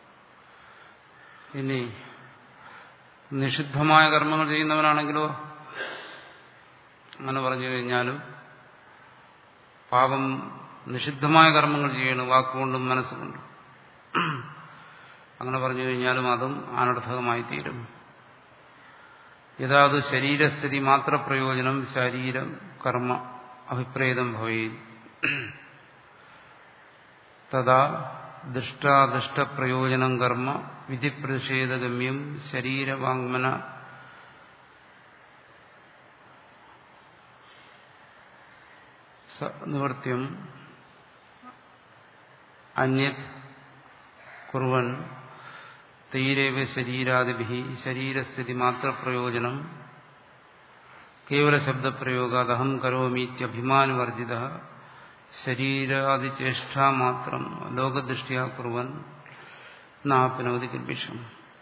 ഇനി നിഷിദ്ധമായ കർമ്മങ്ങൾ ചെയ്യുന്നവനാണെങ്കിലോ അങ്ങനെ പറഞ്ഞു കഴിഞ്ഞാലും പാപം നിഷിദ്ധമായ കർമ്മങ്ങൾ ചെയ്യണം വാക്കുകൊണ്ടും മനസ്സുകൊണ്ടും അങ്ങനെ പറഞ്ഞു കഴിഞ്ഞാലും അതും അനർത്ഥകമായി തീരും യഥാത് ശരീരസ്ഥിതി മാത്ര പ്രയോജനം ശരീരം കർമ്മ അഭിപ്രേതം ഭവേ തഥാ ദൃഷ്ടാദൃഷ്ടപ്രയോജനം കർമ്മ വിധിപ്രതിഷേധഗമ്യം ശരീരവാങ്മന നിവൃത്യം അന്യത് കുറുവൻ തൈരേവ ശരീരാദിഭി ശരീരസ്ഥിതി മാത്ര പ്രയോജനം കേവല ശബ്ദപ്രയോഗാത് അഹം കരോമീത്യഭിമാനവർജിത ശരീരാദിചേഷ്ടാമാത്രം ലോകദൃഷ്ടിയാ കുറുവൻ നാപ്നോതി കിൽബിഷം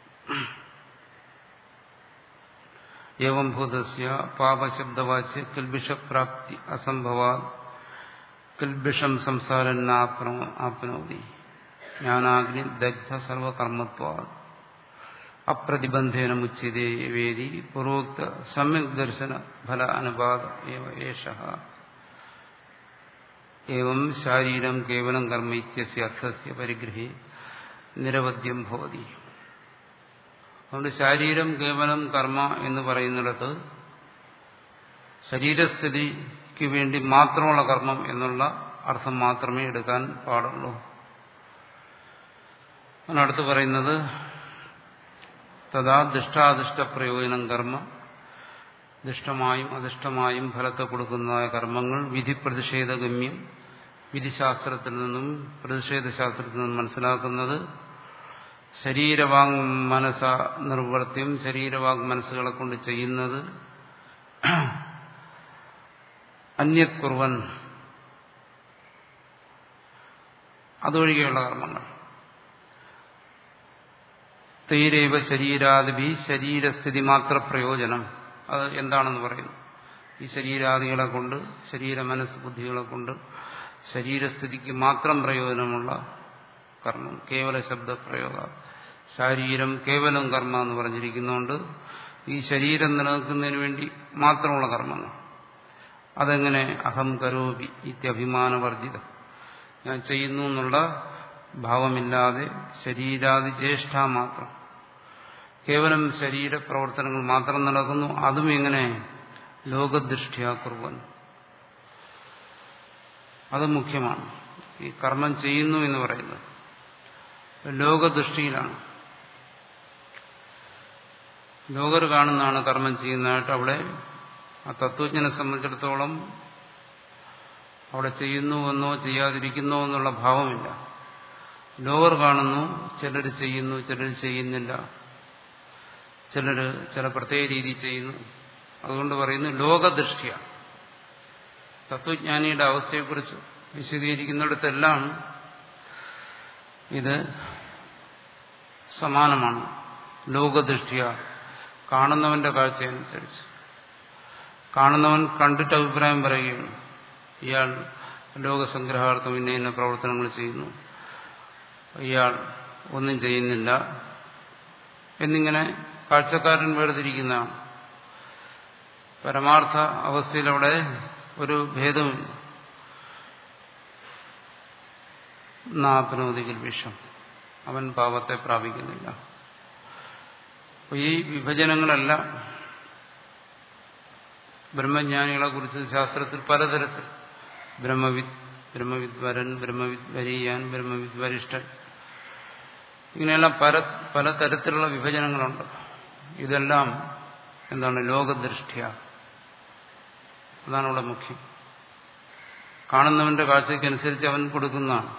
ഏവം ഭൂതസ്യ പാപശബ്ദവാച്യ കിൽബിഷപ്രാപ്തി അസംഭവാ കിൽബിഷം സംസാരന്നാപ്നോ ആപ്നോതി ജ്ഞാനാഗ്നി ദഗ്ധ സർവകർമ്മത്വാ അപ്രതിബന്ധേന മുച്യതേ വേദി പൂർവോക്ത സമ്യക് ദർശന ഫല അനുപാത ഏഷ ഏവം ശാരീരം കേവലം കർമ്മ ഇത്യസ്യ അർത്ഥസ്യ പരിഗ്രഹി നിരവധ്യം ഭവതി അതുകൊണ്ട് ശാരീരം കേവലം കർമ്മ എന്ന് പറയുന്നിടത്ത് ശരീരസ്ഥിതി തൃപ്തിക്ക് വേണ്ടി മാത്രമുള്ള കർമ്മം എന്നുള്ള അർത്ഥം മാത്രമേ എടുക്കാൻ പാടുള്ളൂ അതിനടുത്ത് പറയുന്നത് തഥാ ദുഷ്ടാദിഷ്ട പ്രയോജനം കർമ്മ ദുഷ്ടമായും അധിഷ്ഠമായും ഫലത്തെ കൊടുക്കുന്നതായ കർമ്മങ്ങൾ വിധി പ്രതിഷേധഗമ്യം വിധിശാസ്ത്രത്തിൽ നിന്നും പ്രതിഷേധശാസ്ത്രത്തിൽ നിന്നും മനസ്സിലാക്കുന്നത് ശരീരവാങ് മനസ നിർവൃത്യം ശരീരവാങ് മനസ്സുകളെ കൊണ്ട് ചെയ്യുന്നത് അന്യത് കുർവൻ അതൊഴികെയുള്ള കർമ്മങ്ങൾ തൈരൈവ ശരീരാദിഭി ശരീരസ്ഥിതി മാത്ര പ്രയോജനം അത് എന്താണെന്ന് പറയുന്നു ഈ ശരീരാദികളെ കൊണ്ട് ശരീര മനസ്സ് ബുദ്ധികളെ കൊണ്ട് ശരീരസ്ഥിതിക്ക് മാത്രം പ്രയോജനമുള്ള കർമ്മം കേവല ശബ്ദപ്രയോഗ ശാരീരം കേവലം കർമ്മ എന്ന് പറഞ്ഞിരിക്കുന്നതുകൊണ്ട് ഈ ശരീരം നിലനിൽക്കുന്നതിന് വേണ്ടി മാത്രമുള്ള കർമ്മങ്ങൾ അതെങ്ങനെ അഹം കരോപി ഇത്യഭിമാനവർജിതം ഞാൻ ചെയ്യുന്നു എന്നുള്ള ഭാവമില്ലാതെ ശരീരാദി ജ്യേഷ്ഠ മാത്രം കേവലം ശരീര പ്രവർത്തനങ്ങൾ മാത്രം നടക്കുന്നു അതും എങ്ങനെ ലോകദൃഷ്ടിയാ കുറുവൻ അത് മുഖ്യമാണ് ഈ കർമ്മം ചെയ്യുന്നു എന്ന് പറയുന്നത് ലോകദൃഷ്ടിയിലാണ് ലോകർ കാണുന്നതാണ് കർമ്മം ചെയ്യുന്നതായിട്ട് അവിടെ ആ തത്വജ്ഞനെ സംബന്ധിച്ചിടത്തോളം അവിടെ ചെയ്യുന്നുവെന്നോ ചെയ്യാതിരിക്കുന്നോ എന്നുള്ള ഭാവമില്ല ലോകർ കാണുന്നു ചിലർ ചെയ്യുന്നു ചിലർ ചെയ്യുന്നില്ല ചിലർ ചില പ്രത്യേക രീതി ചെയ്യുന്നു അതുകൊണ്ട് പറയുന്നു ലോകദൃഷ്ടിയ തത്വജ്ഞാനിയുടെ അവസ്ഥയെക്കുറിച്ച് വിശദീകരിക്കുന്നിടത്തെല്ലാം ഇത് സമാനമാണ് ലോകദൃഷ്ടിയ കാണുന്നവന്റെ കാഴ്ചയനുസരിച്ച് കാണുന്നവൻ കണ്ടിട്ട് അഭിപ്രായം പറയുകയാണ് ഇയാൾ ലോകസംഗ്രഹാർത്ഥം ഇന്ന ഇന്ന പ്രവർത്തനങ്ങൾ ചെയ്യുന്നു ഇയാൾ ഒന്നും ചെയ്യുന്നില്ല എന്നിങ്ങനെ കാഴ്ചക്കാരൻ വേർതിരിക്കുന്നതാണ് പരമാർത്ഥ അവസ്ഥയിലവിടെ ഒരു ഭേദമില്ല നാപ്പനോദികൾ വിഷം അവൻ പാപത്തെ പ്രാപിക്കുന്നില്ല ഈ വിഭജനങ്ങളെല്ലാം ബ്രഹ്മജ്ഞാനികളെ കുറിച്ച് ശാസ്ത്രത്തിൽ പലതരത്തിൽ ബ്രഹ്മവിദ് ബ്രഹ്മവിദ് വരൻ ബ്രഹ്മവിദ് വരീയാൻ ബ്രഹ്മവിദ് വരിഷ്ഠൻ ഇങ്ങനെയെല്ലാം പല പലതരത്തിലുള്ള വിഭജനങ്ങളുണ്ട് ഇതെല്ലാം എന്താണ് ലോകദൃഷ്ടിയ അതാണ് ഇവിടെ മുഖ്യം കാണുന്നവന്റെ കാഴ്ചയ്ക്കനുസരിച്ച് അവൻ കൊടുക്കുന്നതാണ്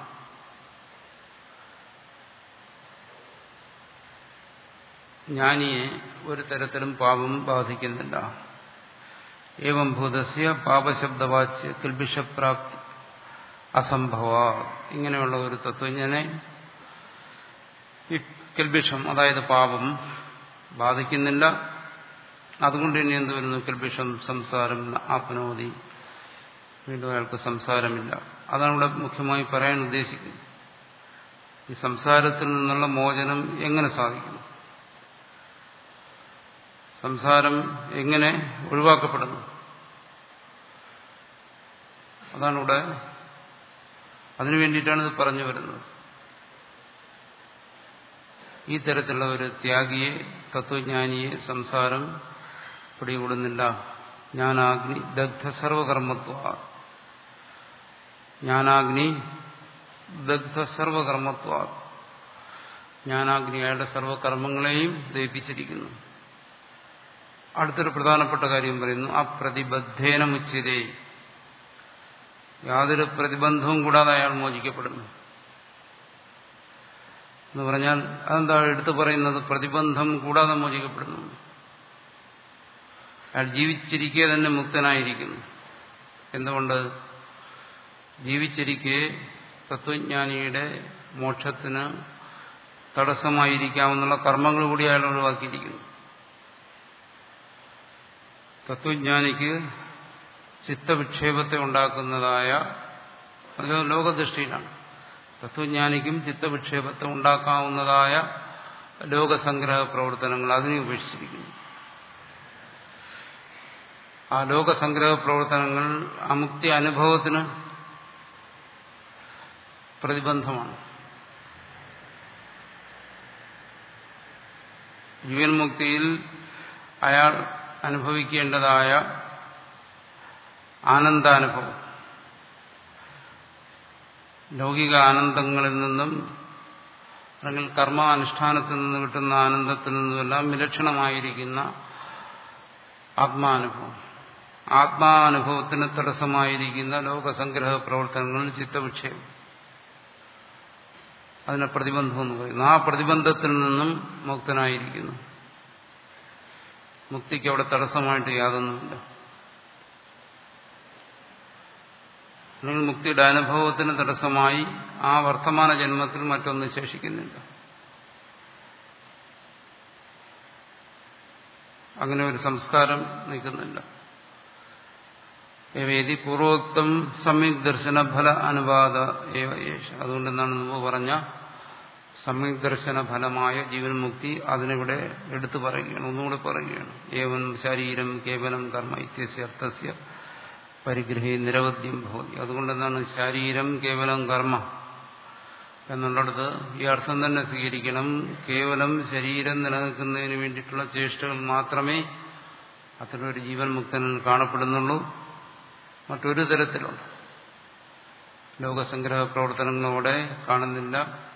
ജ്ഞാനിയെ ഒരു തരത്തിലും പാപം ബാധിക്കുന്നില്ല ഏവം ഭൂതസ്യ പാപശബ്ദവാച്യ കിൽബിഷപ്രാപ്തി അസംഭവ ഇങ്ങനെയുള്ള ഒരു തത്വജ്ഞനെ ഈ കിൽബിഷം അതായത് പാപം ബാധിക്കുന്നില്ല അതുകൊണ്ട് ഇനി എന്ത് വരുന്നു കിൽബിഷം സംസാരം ആപ്നോതി വീണ്ടും അയാൾക്ക് സംസാരമില്ല അതാണ് ഇവിടെ മുഖ്യമായി പറയാൻ ഉദ്ദേശിക്കുന്നത് ഈ സംസാരത്തിൽ നിന്നുള്ള മോചനം എങ്ങനെ സാധിക്കുന്നു സംസാരം എങ്ങനെ ഒഴിവാക്കപ്പെടുന്നു അതാണ് ഇവിടെ അതിനു വേണ്ടിയിട്ടാണ് ഇത് പറഞ്ഞു വരുന്നത് ഈ തരത്തിലുള്ള ഒരു ത്യാഗിയെ തത്വജ്ഞാനിയെ സംസാരം പിടികൂടുന്നില്ല ജ്ഞാനാഗ്നി ദഗ്ധ സർവകർമ്മത്വ ജ്ഞാനാഗ്നി ദഗ്ധ സർവകർമ്മത്വ ജ്ഞാനാഗ്നി അയാളുടെ സർവകർമ്മങ്ങളെയും ദയിപ്പിച്ചിരിക്കുന്നു അടുത്തൊരു പ്രധാനപ്പെട്ട കാര്യം പറയുന്നു അപ്രതിബദ്ധേന മുച്ചിതേ യാതൊരു പ്രതിബന്ധവും കൂടാതെ അയാൾ മോചിക്കപ്പെടുന്നു എന്ന് പറഞ്ഞാൽ അതെന്താ എടുത്തു പറയുന്നത് പ്രതിബന്ധം കൂടാതെ മോചിക്കപ്പെടുന്നു അയാൾ ജീവിച്ചിരിക്കെ തന്നെ മുക്തനായിരിക്കുന്നു എന്തുകൊണ്ട് ജീവിച്ചിരിക്കെ തത്വജ്ഞാനിയുടെ മോക്ഷത്തിന് തടസ്സമായിരിക്കാമെന്നുള്ള കർമ്മങ്ങൾ കൂടി അയാൾ ഒഴിവാക്കിയിരിക്കുന്നു തത്വജ്ഞാനിക്ക് ചിത്തവിക്ഷേപത്തെ ഉണ്ടാക്കുന്നതായ അത് ലോകദൃഷ്ടിയിലാണ് തത്വജ്ഞാനിക്കും ചിത്തവിക്ഷേപത്തെ ഉണ്ടാക്കാവുന്നതായ ലോകസംഗ്രഹ പ്രവർത്തനങ്ങൾ അതിനെ ഉപേക്ഷിച്ചിരിക്കുന്നു ആ ലോകസംഗ്രഹ പ്രവർത്തനങ്ങൾ അമുക്തി അനുഭവത്തിന് പ്രതിബന്ധമാണ് ജീവൻ മുക്തിയിൽ അയാൾ അനുഭവിക്കേണ്ടതായ ആനന്ദാനുഭവം ലൗകിക ആനന്ദങ്ങളിൽ നിന്നും അല്ലെങ്കിൽ കർമാനുഷ്ഠാനത്തിൽ നിന്ന് കിട്ടുന്ന ആനന്ദത്തിൽ നിന്നുമെല്ലാം വിലക്ഷണമായിരിക്കുന്ന ആത്മാനുഭവം ആത്മാനുഭവത്തിന് തടസ്സമായിരിക്കുന്ന ലോകസംഗ്രഹ പ്രവർത്തനങ്ങളിൽ ചിത്തവിക്ഷേപം അതിനെ പ്രതിബന്ധം എന്ന് പറയുന്നു ആ പ്രതിബന്ധത്തിൽ നിന്നും മുക്തനായിരിക്കുന്നു മുക്തിക്ക് അവിടെ തടസ്സമായിട്ട് യാതൊന്നുമില്ല അല്ലെങ്കിൽ മുക്തിയുടെ അനുഭവത്തിന് തടസ്സമായി ആ വർത്തമാന ജന്മത്തിൽ മറ്റൊന്നും ശേഷിക്കുന്നില്ല അങ്ങനെ ഒരു സംസ്കാരം നിൽക്കുന്നില്ല ഏവേദി പൂർവോക്തം സമ്യക് ദർശന ഫല അനുവാദ അതുകൊണ്ടെന്നാണ് മുമ്പ് പറഞ്ഞ സമ്യക് ദർശന ഫലമായ ജീവൻ മുക്തി അതിനിവിടെ എടുത്തു പറയുകയാണ് ഒന്നുകൂടെ പറയുകയാണ് ഏവൻ ശരീരം കേവലം കർമ്മ ഇത്യസ്യ അർത്ഥസ്യ പരിഗ്രഹി നിരവധ്യം ഭവതി അതുകൊണ്ടെന്താണ് ശരീരം കേവലം കർമ്മ എന്നുള്ളിടത്ത് ഈ അർത്ഥം തന്നെ സ്വീകരിക്കണം കേവലം ശരീരം നിലനിൽക്കുന്നതിന് വേണ്ടിയിട്ടുള്ള ചേഷ്ടകൾ മാത്രമേ അത്തരമൊരു ജീവൻ മുക്തനിൽ കാണപ്പെടുന്നുള്ളൂ മറ്റൊരു തരത്തിലുള്ള ലോകസംഗ്രഹ പ്രവർത്തനങ്ങളോടെ കാണുന്നില്ല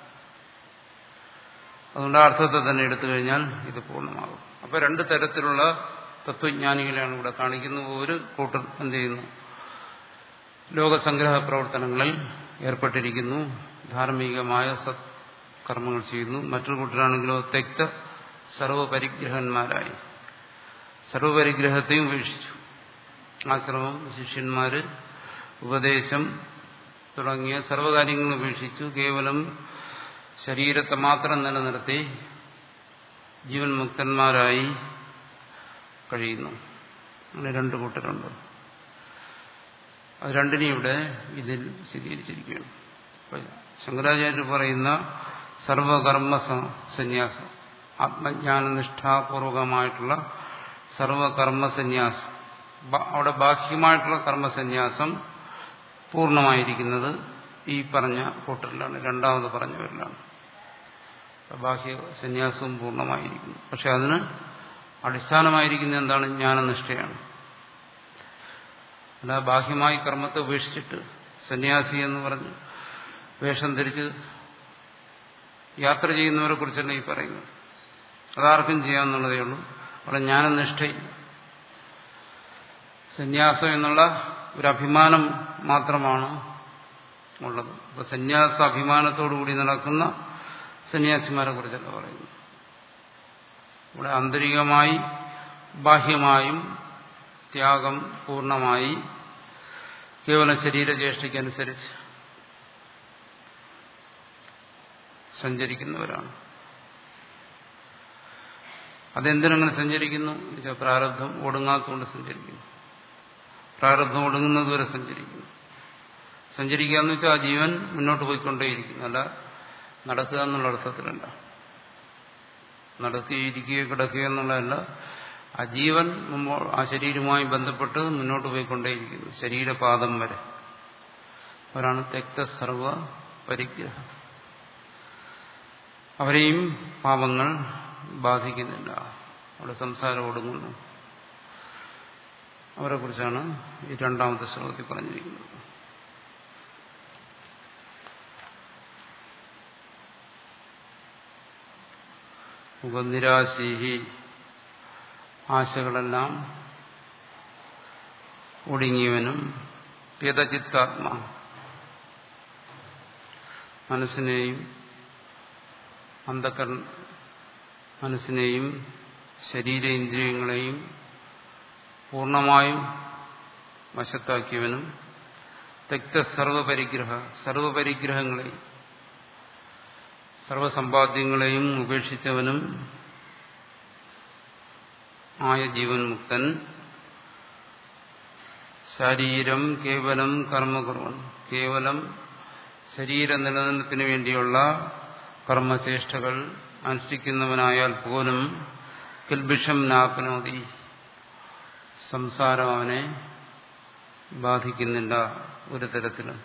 അതുകൊണ്ട് ആ അർത്ഥത്തെ തന്നെ എടുത്തു കഴിഞ്ഞാൽ ഇത് പൂർണ്ണമാകും അപ്പൊ രണ്ട് തരത്തിലുള്ള തത്വജ്ഞാനികളെയാണ് ഇവിടെ കാണിക്കുന്നത് ഒരു കൂട്ടർ എന്ത് ചെയ്യുന്നു ലോകസംഗ്രഹ പ്രവർത്തനങ്ങളിൽ ഏർപ്പെട്ടിരിക്കുന്നു ധാർമ്മികമായ സത്കർമ്മങ്ങൾ ചെയ്യുന്നു മറ്റൊരു കൂട്ടരാണെങ്കിലോ തെക്ത സർവപരിഗ്രഹന്മാരായി സർവപരിഗ്രഹത്തെയും ഉപേക്ഷിച്ചു ആശ്രമം ശിഷ്യന്മാര് ഉപദേശം തുടങ്ങിയ സർവകാര്യങ്ങളും ഉപേക്ഷിച്ചു കേവലം ശരീരത്തെ മാത്രം നിലനിർത്തി ജീവൻ മുക്തന്മാരായി കഴിയുന്നു അങ്ങനെ രണ്ട് കൂട്ടരുണ്ട് അത് രണ്ടിനെയും ഇവിടെ ഇതിൽ സ്ഥിരീകരിച്ചിരിക്കുകയാണ് ശങ്കരാചാര്യർ പറയുന്ന സർവകർമ്മ സന്യാസം ആത്മജ്ഞാനനിഷ്ഠാപൂർവകമായിട്ടുള്ള സർവകർമ്മ സന്യാസം അവിടെ ബാഹ്യമായിട്ടുള്ള കർമ്മസന്യാസം പൂർണ്ണമായിരിക്കുന്നത് ഈ പറഞ്ഞ കൂട്ടറിലാണ് രണ്ടാമത് പറഞ്ഞവരിലാണ് ബാഹ്യ സന്യാസവും പൂർണ്ണമായിരിക്കുന്നു പക്ഷെ അതിന് അടിസ്ഥാനമായിരിക്കുന്ന എന്താണ് ജ്ഞാനനിഷ്ഠയാണ് അല്ല ബാഹ്യമായി കർമ്മത്തെ ഉപേക്ഷിച്ചിട്ട് സന്യാസി എന്ന് പറഞ്ഞ് വേഷം ധരിച്ച് യാത്ര ചെയ്യുന്നവരെ കുറിച്ചല്ല ഈ പറയുന്നത് അതാർക്കും ചെയ്യാമെന്നുള്ളതേ ഉള്ളൂ അവിടെ ജ്ഞാനനിഷ്ഠയില്ല സന്യാസം എന്നുള്ള ഒരു അഭിമാനം മാത്രമാണ് ഉള്ളത് അപ്പൊ സന്യാസ അഭിമാനത്തോടുകൂടി നടക്കുന്ന സന്യാസിമാരെ കുറിച്ചല്ല പറയുന്നു ഇവിടെ ആന്തരികമായി ബാഹ്യമായും ത്യാഗം പൂർണ്ണമായി കേവലം ശരീരജ്യേഷ്ഠയ്ക്കനുസരിച്ച് സഞ്ചരിക്കുന്നവരാണ് അതെന്തിനങ്ങനെ സഞ്ചരിക്കുന്നു പ്രാരബ്ധം ഒടുങ്ങാത്തതുകൊണ്ട് സഞ്ചരിക്കുന്നു പ്രാരബ്ധം ഒടുങ്ങുന്നത് വരെ സഞ്ചരിക്കുന്നു സഞ്ചരിക്കുക എന്ന് വെച്ചാൽ ആ ജീവൻ മുന്നോട്ട് പോയിക്കൊണ്ടേയിരിക്കുന്നു അല്ല നടക്കുക എന്നുള്ള അർത്ഥത്തിലല്ല നടക്കുകയിരിക്കുകയോ കിടക്കുകയോ എന്നുള്ളതല്ല ആ ജീവൻ മുമ്പ് ആ ശരീരവുമായി ബന്ധപ്പെട്ട് മുന്നോട്ട് പോയിക്കൊണ്ടേയിരിക്കുന്നു ശരീരപാദം വരെ അവരാണ് തെക്ത സർവ പരിഗ്രഹം അവരെയും പാപങ്ങൾ ബാധിക്കുന്നില്ല അവിടെ സംസാരം ഒടുങ്ങുന്നു അവരെ കുറിച്ചാണ് ഈ രണ്ടാമത്തെ ശ്ലോകത്തിൽ പറഞ്ഞിരിക്കുന്നത് ഉപനിരാശീഹി ആശകളെല്ലാം ഒടുങ്ങിയവനും പ്യതചിത്താത്മ മനസ്സിനെയും അന്ധക്കർ മനസ്സിനെയും ശരീരേന്ദ്രിയങ്ങളെയും പൂർണ്ണമായും വശത്താക്കിയവനും തെക്ത സർവപരിഗ്രഹ സർവപരിഗ്രഹങ്ങളെയും സർവസമ്പാദ്യങ്ങളെയും ഉപേക്ഷിച്ചവനും ആയ ജീവൻ മുക്തൻ ശരീരം കേവലം കർമ്മകുറവൻ കേവലം ശരീര നിലനിൽപ്പിന് വേണ്ടിയുള്ള കർമ്മചേഷ്ടകൾ അനുഷ്ഠിക്കുന്നവനായാൽ പോലും കിൽബിഷം നാപ്പനോതി സംസാരം അവനെ ബാധിക്കുന്നില്ല ഒരു തരത്തിലും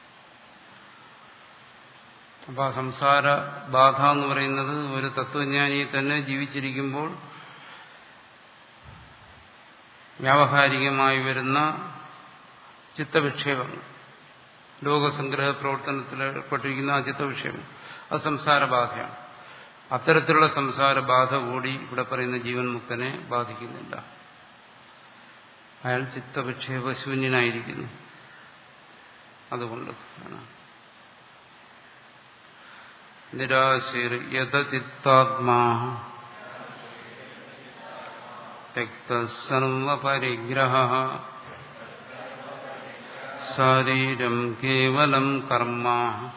അപ്പൊ ആ സംസാര ബാധ എന്ന് പറയുന്നത് ഒരു തത്വജ്ഞാനിയെ തന്നെ ജീവിച്ചിരിക്കുമ്പോൾ വ്യാവഹാരികമായി വരുന്ന ചിത്തവിക്ഷേപങ്ങൾ ലോകസംഗ്രഹ പ്രവർത്തനത്തിൽ ഏർപ്പെട്ടിരിക്കുന്ന ആ ചിത്തവിക്ഷേപം അത് സംസാരബാധയാണ് അത്തരത്തിലുള്ള സംസാരബാധ കൂടി ഇവിടെ പറയുന്ന ജീവൻ മുക്തനെ ബാധിക്കുന്നില്ല അയാൾ ചിത്തവിക്ഷേപശൂന്യനായിരിക്കുന്നു അതുകൊണ്ട് നിരാശീർ യഥചിത്താത്മാ സർവപരിഗ്രഹ ശരീരം കേവലം കർമ്മ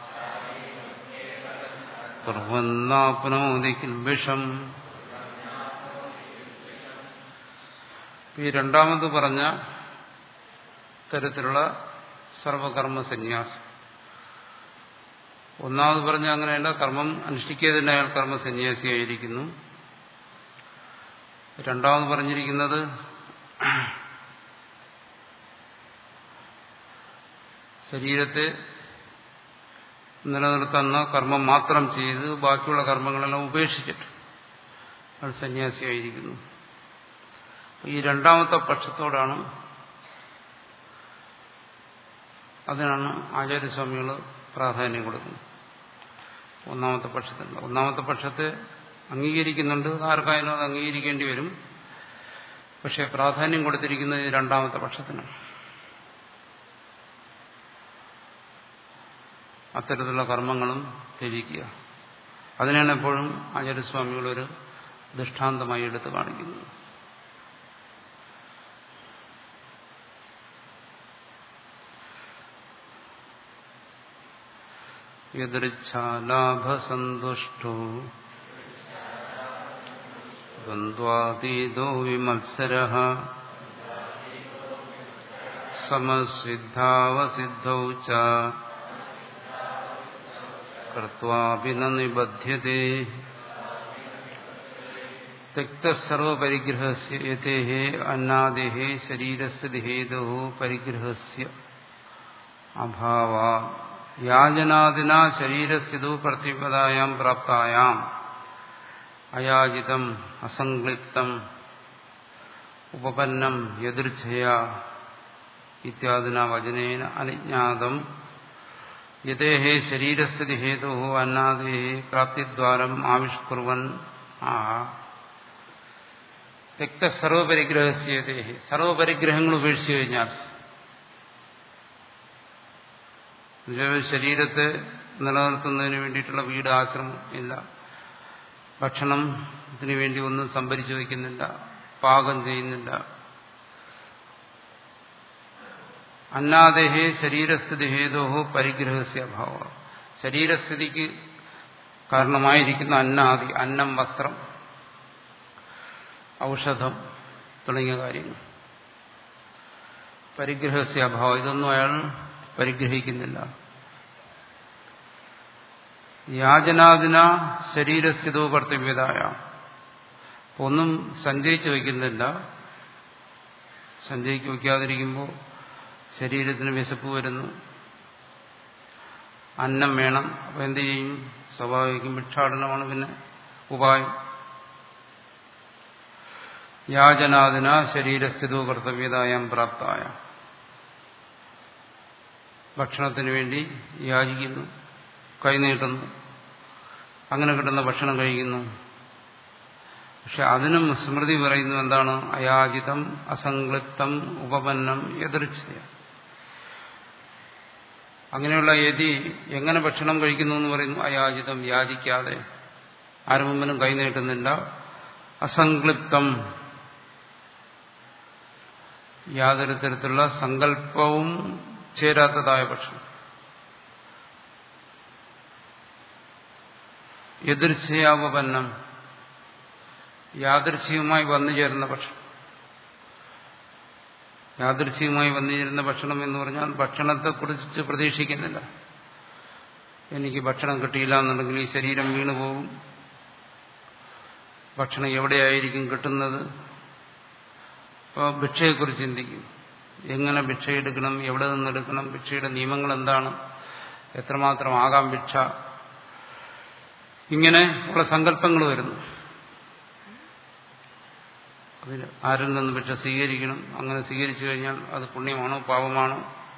കുർവന്നാപ്നോതി കിൽബിഷം ഈ രണ്ടാമത് പറഞ്ഞ തരത്തിലുള്ള സർവകർമ്മ സന്യാസം ഒന്നാമത് പറഞ്ഞ അങ്ങനെയല്ല കർമ്മം അനുഷ്ഠിക്കാതെ തന്നെ അയാൾ കർമ്മ സന്യാസിയായിരിക്കുന്നു രണ്ടാമത് പറഞ്ഞിരിക്കുന്നത് ശരീരത്തെ നിലനിർത്തുന്ന കർമ്മം മാത്രം ചെയ്ത് ബാക്കിയുള്ള കർമ്മങ്ങളെല്ലാം ഉപേക്ഷിച്ചിട്ട് അയാൾ സന്യാസിയായിരിക്കുന്നു ഈ രണ്ടാമത്തെ പക്ഷത്തോടാണ് അതിനാണ് ആചാര്യസ്വാമികൾ പ്രാധാന്യം കൊടുക്കുന്നത് ഒന്നാമത്തെ പക്ഷത്തിൽ ഒന്നാമത്തെ പക്ഷത്തെ അംഗീകരിക്കുന്നുണ്ട് ആർക്കായാലും അത് അംഗീകരിക്കേണ്ടി വരും പക്ഷെ പ്രാധാന്യം കൊടുത്തിരിക്കുന്നത് ഈ രണ്ടാമത്തെ പക്ഷത്തിനാണ് അത്തരത്തിലുള്ള കർമ്മങ്ങളും ത്യജിക്കുക അതിനാണ് എപ്പോഴും ആചാര്യസ്വാമികൾ ഒരു ദൃഷ്ടാന്തമായി എടുത്തു കാണിക്കുന്നത് യദൃച്ഛാലാഭസന്തുഷ്ടോ ദ്വന്ദ്വാതീതോ വിമത്സര സമസിദ്ധാവസിദ്ധൗ ച കർത്താപി നിബധ്യത്തെ തെക്തസർവപരിഗ്രഹസ്യത്തെ അന്നാദേ ശരീരസ്ഥിതിഹേതു പരിഗ്രഹസ്യ അഭാവ യാചനാദിന ശരീരസ്ഥിതു പ്രത്യുപതായാം പ്രാപ്തായാം അയാചിതം അസംക്ലിപ്തം ഉപപന്നം യദൃച്ഛയ ഇത്യാദിന വചനേന അനുജ്ഞാതം യതേഹേ ശരീരസ്ഥിതി ഹേതു അന്നാദേ പ്രാപ്തിദ്വാരം ആവിഷ്കുർവൻ ആ വ്യക്ത സർവപരിഗ്രഹസ്യതേ സർവപരിഗ്രഹങ്ങൾ ഉപേക്ഷിച്ചു കഴിഞ്ഞാൽ ശരീരത്തെ നിലനിർത്തുന്നതിന് വേണ്ടിയിട്ടുള്ള വീട് ആശ്രമം ഇല്ല ഭക്ഷണത്തിന് വേണ്ടി ഒന്നും സംഭരിച്ചു വയ്ക്കുന്നില്ല പാകം ചെയ്യുന്നില്ല അന്നാദേഹേ ശരീരസ്ഥിതി ഹേതോഹോ പരിഗ്രഹസ്യ അഭാവ ശരീരസ്ഥിതിക്ക് കാരണമായിരിക്കുന്ന അന്നാദി അന്നം വസ്ത്രം ഔഷധം തുടങ്ങിയ കാര്യങ്ങൾ പരിഗ്രഹസ്യ അഭാവം ഇതൊന്നും അയാൾ പരിഗ്രഹിക്കുന്നില്ല യാചനാദിന ശരീരസ്ഥിതോ കർത്തവ്യതായ ഒന്നും സഞ്ചയിച്ചു വയ്ക്കുന്നില്ല സഞ്ചയിക്ക് വയ്ക്കാതിരിക്കുമ്പോൾ ശരീരത്തിന് വിശപ്പ് വരുന്നു അന്നം വേണം അപ്പം എന്ത് ചെയ്യും സ്വാഭാവികം ഭിക്ഷാടനമാണ് പിന്നെ ഉപായം യാചനാദിന ശരീരസ്ഥിതോ കർത്തവ്യതായം പ്രാപ്തായ ഭക്ഷണത്തിന് വേണ്ടി യാചിക്കുന്നു കൈനീട്ടുന്നു അങ്ങനെ കിട്ടുന്ന ഭക്ഷണം കഴിക്കുന്നു പക്ഷെ അതിനും സ്മൃതി പറയുന്നു എന്താണ് അയാചിതം അസംക്ലിപ്തം ഉപപന്നം എതിർച്ചയ അങ്ങനെയുള്ള യതി എങ്ങനെ ഭക്ഷണം കഴിക്കുന്നു എന്ന് പറയുന്നു അയാചിതം യാചിക്കാതെ ആരും മുമ്പിനും കൈനീട്ടുന്നില്ല അസംക്ലിപ്തം യാതൊരു തരത്തിലുള്ള സങ്കല്പവും ചേരാത്തതായ ഭക്ഷണം എതിർച്ചയാവപന്നം യാദൃശ്യവുമായി വന്നു ചേരുന്ന ഭക്ഷണം യാദൃശ്യവുമായി വന്നു ചേരുന്ന ഭക്ഷണം എന്ന് പറഞ്ഞാൽ ഭക്ഷണത്തെക്കുറിച്ച് പ്രതീക്ഷിക്കുന്നില്ല എനിക്ക് ഭക്ഷണം കിട്ടിയില്ല എന്നുണ്ടെങ്കിൽ ഈ ശരീരം വീണു പോകും ഭക്ഷണം എവിടെയായിരിക്കും കിട്ടുന്നത് അപ്പോൾ ഭിക്ഷയെക്കുറിച്ച് ചിന്തിക്കും എങ്ങനെ ഭിക്ഷയെടുക്കണം എവിടെ നിന്നെടുക്കണം ഭിക്ഷയുടെ നിയമങ്ങൾ എന്താണ് എത്രമാത്രം ആകാം ഭിക്ഷ ഇങ്ങനെ ഉള്ള സങ്കല്പങ്ങൾ വരുന്നു അതിൽ ആരിൽ നിന്ന് ഭിക്ഷ സ്വീകരിക്കണം അങ്ങനെ സ്വീകരിച്ചു കഴിഞ്ഞാൽ അത് പുണ്യമാണോ പാപമാണോ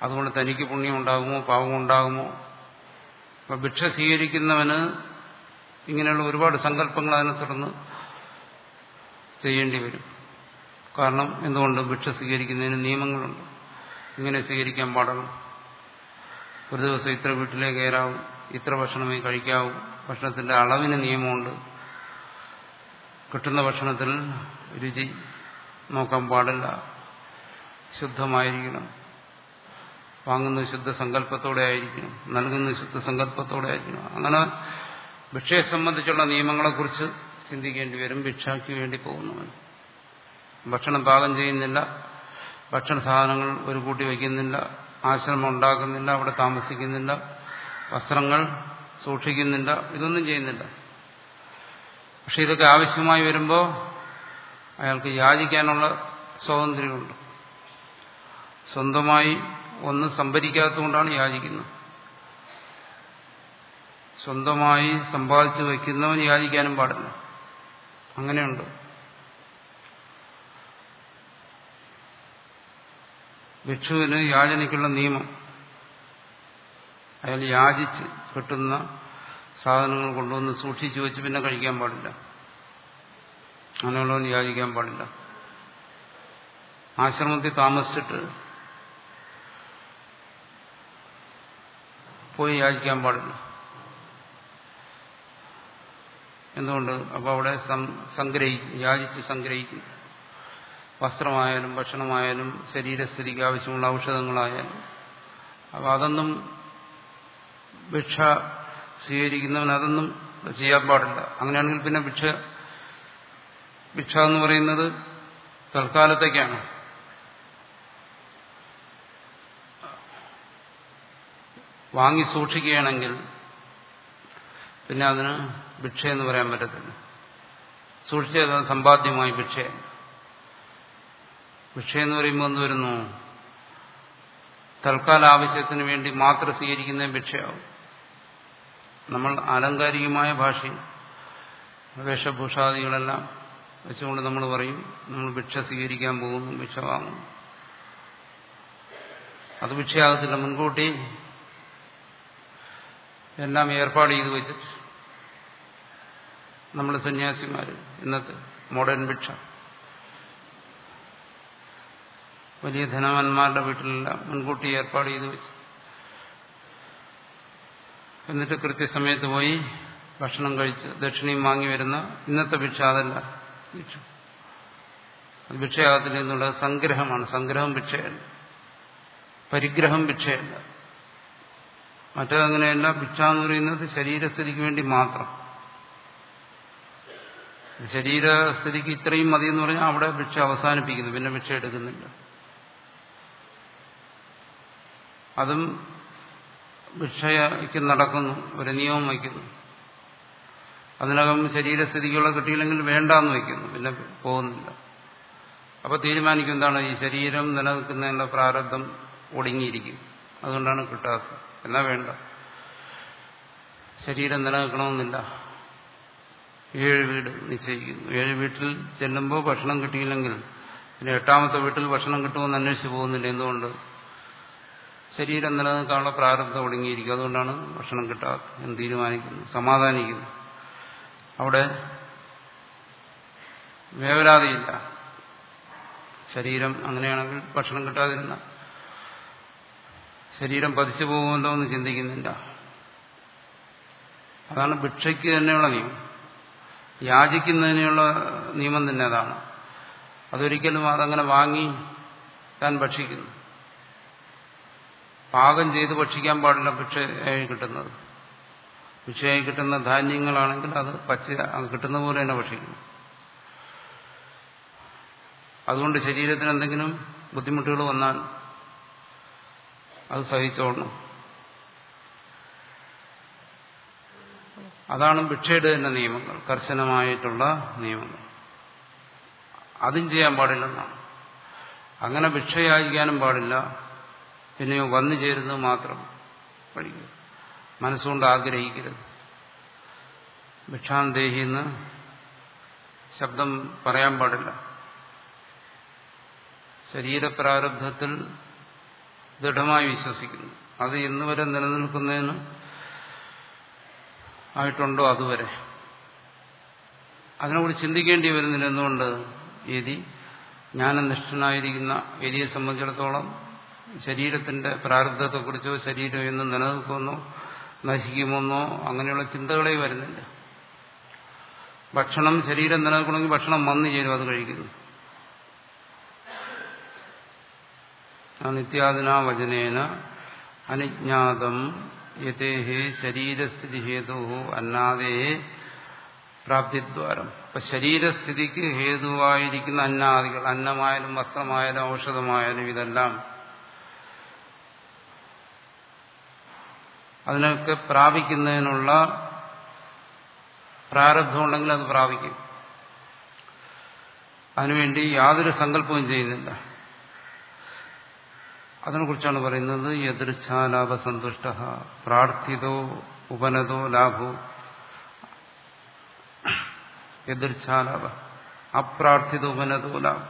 അതുകൊണ്ട് തനിക്ക് പുണ്യം ഉണ്ടാകുമോ പാവം ഉണ്ടാകുമോ അപ്പൊ ഭിക്ഷ സ്വീകരിക്കുന്നവന് ഇങ്ങനെയുള്ള ഒരുപാട് സങ്കല്പങ്ങൾ അതിനെ തുടർന്ന് ചെയ്യേണ്ടി വരും കാരണം എന്തുകൊണ്ട് ഭിക്ഷ സ്വീകരിക്കുന്നതിന് നിയമങ്ങളുണ്ട് ഇങ്ങനെ സ്വീകരിക്കാൻ പാടുള്ളൂ ഒരു ദിവസം ഇത്ര വീട്ടിലേ കയറാവും ഇത്ര ഭക്ഷണമേ കഴിക്കാവൂ ഭക്ഷണത്തിന്റെ അളവിന് നിയമമുണ്ട് കിട്ടുന്ന ഭക്ഷണത്തിൽ രുചി നോക്കാൻ പാടില്ല ശുദ്ധമായിരിക്കണം വാങ്ങുന്ന ശുദ്ധ സങ്കല്പത്തോടെ ആയിരിക്കണം നൽകുന്ന ശുദ്ധ സങ്കല്പത്തോടെ ആയിരിക്കണം അങ്ങനെ ഭിക്ഷയെ സംബന്ധിച്ചുള്ള നിയമങ്ങളെക്കുറിച്ച് ചിന്തിക്കേണ്ടി വരും ഭിക്ഷയ്ക്ക് വേണ്ടി പോകുന്നവൻ ഭക്ഷണം പാകം ചെയ്യുന്നില്ല ഭക്ഷണ സാധനങ്ങൾ ഒരു കൂട്ടി വയ്ക്കുന്നില്ല ആശ്രമം ഉണ്ടാക്കുന്നില്ല അവിടെ താമസിക്കുന്നില്ല വസ്ത്രങ്ങൾ സൂക്ഷിക്കുന്നില്ല ഇതൊന്നും ചെയ്യുന്നില്ല പക്ഷെ ഇതൊക്കെ ആവശ്യമായി വരുമ്പോൾ അയാൾക്ക് യാചിക്കാനുള്ള സ്വാതന്ത്ര്യമുണ്ട് സ്വന്തമായി ഒന്നും സംഭരിക്കാത്തതുകൊണ്ടാണ് യാചിക്കുന്നത് സ്വന്തമായി സമ്പാദിച്ചു വയ്ക്കുന്നവൻ യാചിക്കാനും പാടില്ല അങ്ങനെയുണ്ട് ഭിക്ഷുവിന് യാചനയ്ക്കുള്ള നിയമം അയാൾ യാചിച്ച് കിട്ടുന്ന സാധനങ്ങൾ കൊണ്ടുവന്ന് സൂക്ഷിച്ചു വെച്ച് പിന്നെ കഴിക്കാൻ പാടില്ല അങ്ങനെയുള്ളവൻ യാചിക്കാൻ പാടില്ല ആശ്രമത്തിൽ താമസിച്ചിട്ട് പോയി യാചിക്കാൻ പാടില്ല എന്തുകൊണ്ട് അപ്പോൾ അവിടെ സംഗ്രഹിക്കും യാചിച്ച് സംഗ്രഹിക്കും വസ്ത്രമായാലും ഭക്ഷണമായാലും ശരീരസ്ഥിതിക്ക് ആവശ്യമുള്ള ഔഷധങ്ങളായാലും അപ്പോൾ അതൊന്നും ഭിക്ഷ സ്വീകരിക്കുന്നവൻ അതൊന്നും ചെയ്യാൻ പാടില്ല അങ്ങനെയാണെങ്കിൽ പിന്നെ ഭിക്ഷ ഭിക്ഷ എന്ന് പറയുന്നത് തൽക്കാലത്തേക്കാണ് വാങ്ങി സൂക്ഷിക്കുകയാണെങ്കിൽ പിന്നെ അതിന് ഭിക്ഷ എന്ന് പറയാൻ പറ്റത്തില്ല സൂക്ഷിച്ചത് സമ്പാദ്യമായി ഭിക്ഷ ഭിക്ഷ എന്ന് പറയുമ്പോൾ എന്ത് വരുന്നു തൽക്കാല ആവശ്യത്തിന് വേണ്ടി മാത്രം സ്വീകരിക്കുന്ന ഭിക്ഷയാവും നമ്മൾ ആലങ്കാരികമായ ഭാഷയിൽ വേഷഭൂഷാദികളെല്ലാം വെച്ചുകൊണ്ട് നമ്മൾ പറയും നമ്മൾ ഭിക്ഷ സ്വീകരിക്കാൻ പോകുന്നു ഭിക്ഷ വാങ്ങുന്നു അത് ഭിക്ഷയാകത്തില്ല മുൻകൂട്ടി എല്ലാം ഏർപ്പാട് ചെയ്തു വെച്ചിട്ട് നമ്മൾ സന്യാസിമാർ ഇന്നത്തെ മോഡേൺ ഭിക്ഷ വലിയ ധനവാന്മാരുടെ വീട്ടിലെല്ലാം മുൻകൂട്ടി ഏർപ്പാട് ചെയ്തു വെച്ച് എന്നിട്ട് കൃത്യസമയത്ത് പോയി ഭക്ഷണം കഴിച്ച് ദക്ഷിണയും വാങ്ങി വരുന്ന ഇന്നത്തെ ഭിക്ഷ അതല്ല ഭിക്ഷ അത് ഭിക്ഷയാകത്തില്ല എന്നുള്ളത് സംഗ്രഹമാണ് സംഗ്രഹം ഭിക്ഷയല്ല പരിഗ്രഹം ഭിക്ഷയല്ല മറ്റതങ്ങനെയല്ല ഭിക്ഷ എന്ന് പറയുന്നത് ശരീരസ്ഥിതിക്ക് വേണ്ടി മാത്രം ശരീരസ്ഥിതിക്ക് ഇത്രയും മതി എന്ന് പറഞ്ഞാൽ അവിടെ ഭിക്ഷ അവസാനിപ്പിക്കുന്നു പിന്നെ ഭിക്ഷ എടുക്കുന്നില്ല അതും ഭിക്ഷയ്ക്ക് നടക്കുന്നു ഒരു നിയമം വയ്ക്കുന്നു അതിനകം ശരീരസ്ഥിതിക്കുള്ള കിട്ടിയില്ലെങ്കിൽ വേണ്ടാന്ന് വയ്ക്കുന്നു പിന്നെ പോകുന്നില്ല അപ്പൊ തീരുമാനിക്കും എന്താണ് ഈ ശരീരം നിലനിൽക്കുന്നതിനുള്ള പ്രാരബ്ധം ഒടുങ്ങിയിരിക്കും അതുകൊണ്ടാണ് കിട്ടാത്തത് എന്നാ വേണ്ട ശരീരം നിലനിൽക്കണമെന്നില്ല ഏഴ് വീട് നിശ്ചയിക്കുന്നു ഏഴ് വീട്ടിൽ ചെല്ലുമ്പോൾ ഭക്ഷണം കിട്ടിയില്ലെങ്കിൽ പിന്നെ എട്ടാമത്തെ വീട്ടിൽ ഭക്ഷണം കിട്ടുമെന്ന് അന്വേഷിച്ച് പോകുന്നില്ല എന്തുകൊണ്ട് ശരീരം നിലനിൽക്കാനുള്ള പ്രാരബ്ധം ഒടുങ്ങിയിരിക്കും അതുകൊണ്ടാണ് ഭക്ഷണം കിട്ടാത്തത് എന്ന് തീരുമാനിക്കുന്നു സമാധാനിക്കുന്നു അവിടെ വേവലാതിയില്ല ശരീരം അങ്ങനെയാണെങ്കിൽ ഭക്ഷണം കിട്ടാതിരുന്ന ശരീരം പതിച്ചു പോകുമല്ലോ എന്ന് ചിന്തിക്കുന്നില്ല അതാണ് ഭിക്ഷയ്ക്ക് തന്നെയുള്ള നിയമം യാചിക്കുന്നതിനുള്ള നിയമം തന്നെ അതാണ് അതൊരിക്കലും അതങ്ങനെ വാങ്ങി താൻ ഭക്ഷിക്കുന്നു പാകം ചെയ്ത് ഭക്ഷിക്കാൻ പാടില്ല ഭിക്ഷയായി കിട്ടുന്നത് ഭിക്ഷയായി കിട്ടുന്ന ധാന്യങ്ങളാണെങ്കിൽ അത് പച്ച കിട്ടുന്ന പോലെ തന്നെ ഭക്ഷിക്കുന്നു അതുകൊണ്ട് ശരീരത്തിന് എന്തെങ്കിലും ബുദ്ധിമുട്ടുകൾ വന്നാൽ അത് സഹിച്ചോളണം അതാണ് ഭിക്ഷയുടെ തന്നെ നിയമങ്ങൾ കർശനമായിട്ടുള്ള നിയമങ്ങൾ അതും ചെയ്യാൻ പാടില്ലെന്നാണ് അങ്ങനെ ഭിക്ഷയായിരിക്കാനും പാടില്ല പിന്നെയോ വന്നു ചേരുന്നത് മാത്രം പഠിക്കുക മനസ്സുകൊണ്ട് ആഗ്രഹിക്കരുത് ഭിക്ഷാന്തേഹി എന്ന് ശബ്ദം പറയാൻ പാടില്ല ശരീരപ്രാരബ്ധത്തിൽ ദൃഢമായി വിശ്വസിക്കുന്നു അത് ഇന്ന് വരെ നിലനിൽക്കുന്നതിന് ആയിട്ടുണ്ടോ അതുവരെ അതിനെക്കുറിച്ച് ചിന്തിക്കേണ്ടി വരുന്നില്ല എന്തുകൊണ്ട് എതി ജ്ഞാനനിഷ്ഠനായിരിക്കുന്ന എലിയെ സംബന്ധിച്ചിടത്തോളം ശരീരത്തിന്റെ പ്രാരബ്ധത്തെക്കുറിച്ചോ ശരീരം എന്ന് നിലനിൽക്കുമെന്നോ നശിക്കുമെന്നോ അങ്ങനെയുള്ള ചിന്തകളെ വരുന്നില്ല ഭക്ഷണം ശരീരം നിലനിൽക്കണമെങ്കിൽ ഭക്ഷണം വന്നു ചേരും അത് കഴിക്കുന്നു നിത്യാദിന വചനേന അനുജ്ഞാതം യഥേഹേ ശരീരസ്ഥിതി ഹേതു അന്നാദേ പ്രാപ്തിദ്വാരം അപ്പൊ ശരീരസ്ഥിതിക്ക് ഹേതുവായിരിക്കുന്ന അന്നാദികൾ അന്നമായാലും വസ്ത്രമായാലും ഔഷധമായാലും ഇതെല്ലാം അതിനൊക്കെ പ്രാപിക്കുന്നതിനുള്ള പ്രാരബ്ധമുണ്ടെങ്കിൽ അത് പ്രാപിക്കും അതിനുവേണ്ടി യാതൊരു സങ്കല്പവും ചെയ്യുന്നില്ല അതിനെക്കുറിച്ചാണ് പറയുന്നത് യദൃച്ഛാലാഭ സന്തുഷ്ട പ്രാർത്ഥിതോ ഉപനതോ ലാഭോ എതിർച്ഛാലാഭ അപ്രാർത്ഥിത ഉപനതോ ലാഭം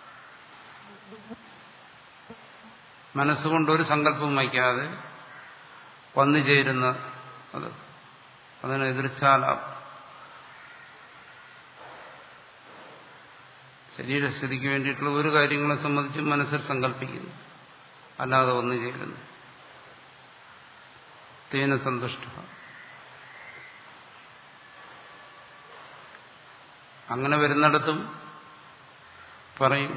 മനസ്സുകൊണ്ട് ഒരു സങ്കല്പവും വയ്ക്കാതെ വന്നു ചേരുന്ന അത് അതിന് എതിർച്ചാലാഭം ശരീരസ്ഥിതിക്ക് വേണ്ടിയിട്ടുള്ള ഒരു കാര്യങ്ങളെ സംബന്ധിച്ച് മനസ്സിൽ സങ്കല്പിക്കുന്നു അല്ലാതെ വന്നു ചേരുന്നു തേന സന്തുഷ്ട അങ്ങനെ വരുന്നിടത്തും പറയും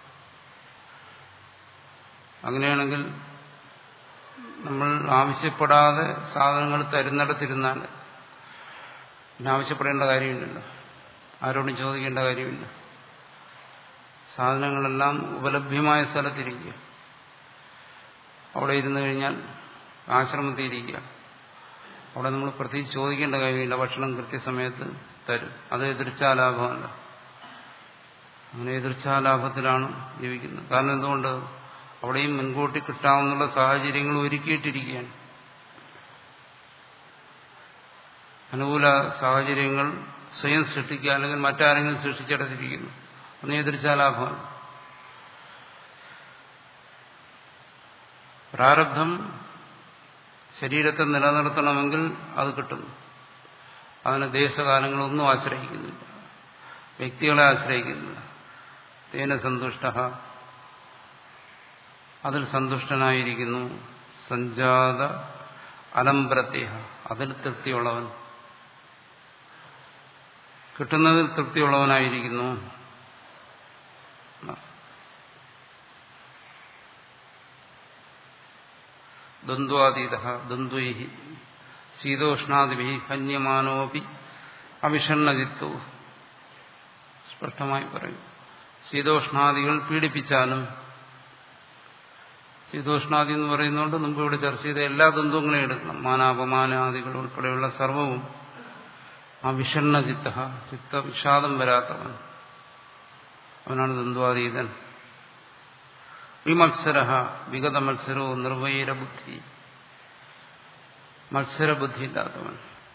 അങ്ങനെയാണെങ്കിൽ നമ്മൾ ആവശ്യപ്പെടാതെ സാധനങ്ങൾ തരുന്നിടത്തിരുന്നാൽ പിന്നെ ആവശ്യപ്പെടേണ്ട കാര്യമില്ലല്ലോ ആരോടും ചോദിക്കേണ്ട കാര്യമില്ല സാധനങ്ങളെല്ലാം ഉപലഭ്യമായ സ്ഥലത്തിരിക്കുക അവിടെ ഇരുന്ന് കഴിഞ്ഞാൽ ആശ്രമത്തിൽ ഇരിക്കുക അവിടെ നമ്മൾ പ്രത്യേകിച്ച് ചോദിക്കേണ്ട കാര്യമില്ല ഭക്ഷണം കൃത്യസമയത്ത് തരും അത് എതിർച്ചാലാഭമല്ല അങ്ങനെ എതിർച്ചാലാഭത്തിലാണ് ജീവിക്കുന്നത് കാരണം എന്തുകൊണ്ട് അവിടെയും മുൻകൂട്ടി കിട്ടാവുന്ന സാഹചര്യങ്ങൾ ഒരുക്കിയിട്ടിരിക്കുകയാണ് അനുകൂല സാഹചര്യങ്ങൾ സ്വയം സൃഷ്ടിക്കുക അല്ലെങ്കിൽ മറ്റാരെങ്കിലും സൃഷ്ടിച്ചെടുത്തിരിക്കുന്നു ഒന്ന് എതിർച്ചാലാഭമാണ് പ്രാരബ്ധം ശരീരത്തെ നിലനിർത്തണമെങ്കിൽ അത് കിട്ടുന്നു അതിന് ദേശകാലങ്ങളൊന്നും ആശ്രയിക്കുന്നില്ല വ്യക്തികളെ ആശ്രയിക്കുന്നില്ല തേന സന്തുഷ്ട അതിൽ സന്തുഷ്ടനായിരിക്കുന്നു സഞ്ജാത അലംപ്രത്യ അതിൽ തൃപ്തിയുള്ളവൻ കിട്ടുന്നതിൽ തൃപ്തിയുള്ളവനായിരിക്കുന്നു ദ്വന്ദ്വാതീത ദ്വന്ദ്വൈ ശീതോഷ്ണാദിഭി ഹന്യമാനോപി അവിഷണ്ണജിത്വ സ്പഷ്ടമായി പറയും ശീതോഷ്ണാദികൾ പീഡിപ്പിച്ചാലും ശീതോഷ്ണാദി എന്ന് പറയുന്നതുകൊണ്ട് മുമ്പ് ഇവിടെ ചർച്ച ചെയ്ത എല്ലാ ദ്വന്ദ്വങ്ങളെയും എടുക്കണം മാനാപമാനാദികൾ ഉൾപ്പെടെയുള്ള സർവവും ആ വിഷണ്ണചിത്ത ചിത്തവിഷാദം വരാത്തവൻ അവനാണ് ദ്വന്ദ്വാതീതൻ വിമത്സര വിഗത മത്സരവും നിർവൈരബുദ്ധി മത്സരബുദ്ധി ഇല്ലാത്തവൻ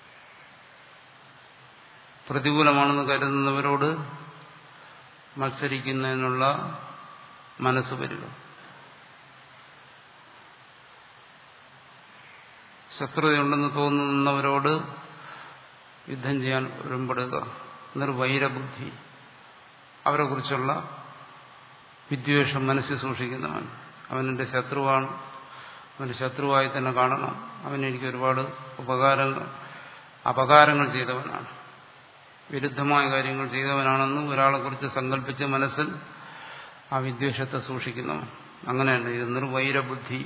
പ്രതികൂലമാണെന്ന് കരുതുന്നവരോട് മത്സരിക്കുന്നതിനുള്ള മനസ്സ് വരിക ശത്രുതയുണ്ടെന്ന് തോന്നുന്നവരോട് യുദ്ധം ചെയ്യാൻ ഒരുമ്പെടുക നിർവൈരബുദ്ധി അവരെക്കുറിച്ചുള്ള വിദ്വേഷം മനസ്സിൽ സൂക്ഷിക്കുന്നവൻ അവനെന്റെ ശത്രുവാണ് അവന്റെ ശത്രുവായി തന്നെ കാണണം അവനെനിക്ക് ഒരുപാട് ഉപകാരങ്ങൾ അപകാരങ്ങൾ ചെയ്തവനാണ് വിരുദ്ധമായ കാര്യങ്ങൾ ചെയ്തവനാണെന്ന് ഒരാളെക്കുറിച്ച് സങ്കല്പിച്ച് മനസ്സിൽ ആ വിദ്വേഷത്തെ സൂക്ഷിക്കുന്നവൻ അങ്ങനെയല്ല ഇത് നിർവൈരബുദ്ധി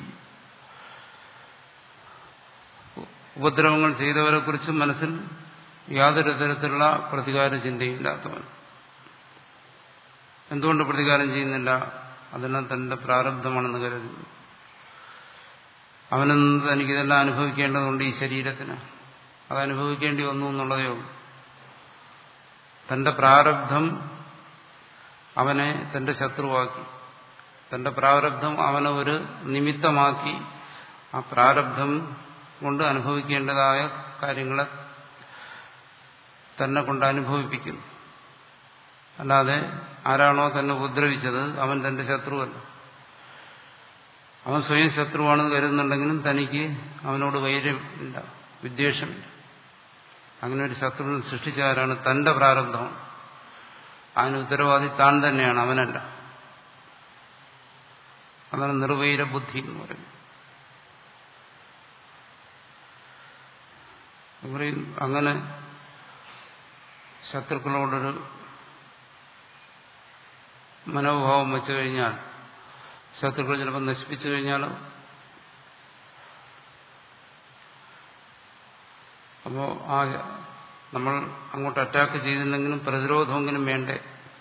ഉപദ്രവങ്ങൾ ചെയ്തവരെ കുറിച്ച് മനസ്സിൽ യാതൊരു തരത്തിലുള്ള പ്രതികാര ചിന്തയില്ലാത്തവൻ എന്തുകൊണ്ട് പ്രതികാരം ചെയ്യുന്നില്ല അതെല്ലാം തന്റെ പ്രാരബ്ധമാണെന്ന് കരുതുന്നു അവനെന്ന് തനിക്കിതെല്ലാം അനുഭവിക്കേണ്ടതുണ്ട് ഈ ശരീരത്തിന് അത് അനുഭവിക്കേണ്ടി വന്നു എന്നുള്ളതേ ഉള്ളൂ തന്റെ പ്രാരബ്ധം അവനെ തന്റെ ശത്രുവാക്കി തന്റെ പ്രാരബ്ധം അവനെ ഒരു നിമിത്തമാക്കി ആ പ്രാരബ്ധം കൊണ്ട് അനുഭവിക്കേണ്ടതായ കാര്യങ്ങളെ തന്നെ കൊണ്ട് അനുഭവിപ്പിക്കുന്നു അല്ലാതെ ആരാണോ തന്നെ ഉപദ്രവിച്ചത് അവൻ തന്റെ ശത്രുവല്ല അവൻ സ്വയം ശത്രുവാണെന്ന് കരുതുന്നുണ്ടെങ്കിലും തനിക്ക് അവനോട് വൈര്യം ഇല്ല വിദ്വേഷമില്ല അങ്ങനെ ഒരു ശത്രുവിനെ സൃഷ്ടിച്ചാരാണ് തന്റെ പ്രാരബ്ധം അതിന് ഉത്തരവാദി താൻ തന്നെയാണ് അവനല്ല അതാണ് നിർവൈര ബുദ്ധി എന്ന് പറയുന്നത് പറയും അങ്ങനെ ശത്രുക്കളോടൊരു മനോഭാവം വെച്ചു കഴിഞ്ഞാൽ ശത്രുക്കൾ ചിലപ്പോൾ നശിപ്പിച്ചു കഴിഞ്ഞാൽ അപ്പോൾ ആ നമ്മൾ അങ്ങോട്ട് അറ്റാക്ക് ചെയ്തില്ലെങ്കിലും പ്രതിരോധമെങ്കിലും വേണ്ടേ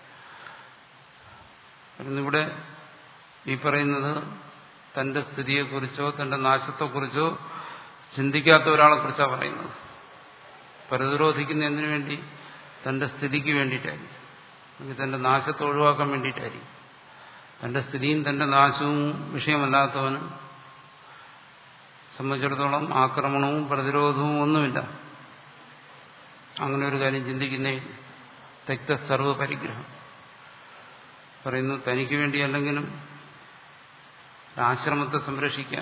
ഇവിടെ ഈ പറയുന്നത് തന്റെ സ്ഥിതിയെക്കുറിച്ചോ തന്റെ നാശത്തെക്കുറിച്ചോ ചിന്തിക്കാത്ത ഒരാളെ കുറിച്ചാണ് പറയുന്നത് പ്രതിരോധിക്കുന്ന എന്തിനു വേണ്ടി തന്റെ സ്ഥിതിക്ക് വേണ്ടിയിട്ടായിരിക്കും അല്ലെങ്കിൽ തന്റെ നാശത്തെ ഒഴിവാക്കാൻ വേണ്ടിയിട്ടായിരിക്കും തന്റെ സ്ഥിതിയും തന്റെ നാശവും വിഷയമല്ലാത്തവന് സംബന്ധിച്ചിടത്തോളം ആക്രമണവും പ്രതിരോധവും ഒന്നുമില്ല അങ്ങനെ ഒരു കാര്യം ചിന്തിക്കുന്നേ തെക്ത സർവ പരിഗ്രഹം പറയുന്നു തനിക്ക് വേണ്ടിയല്ലെങ്കിലും ആശ്രമത്തെ സംരക്ഷിക്കാൻ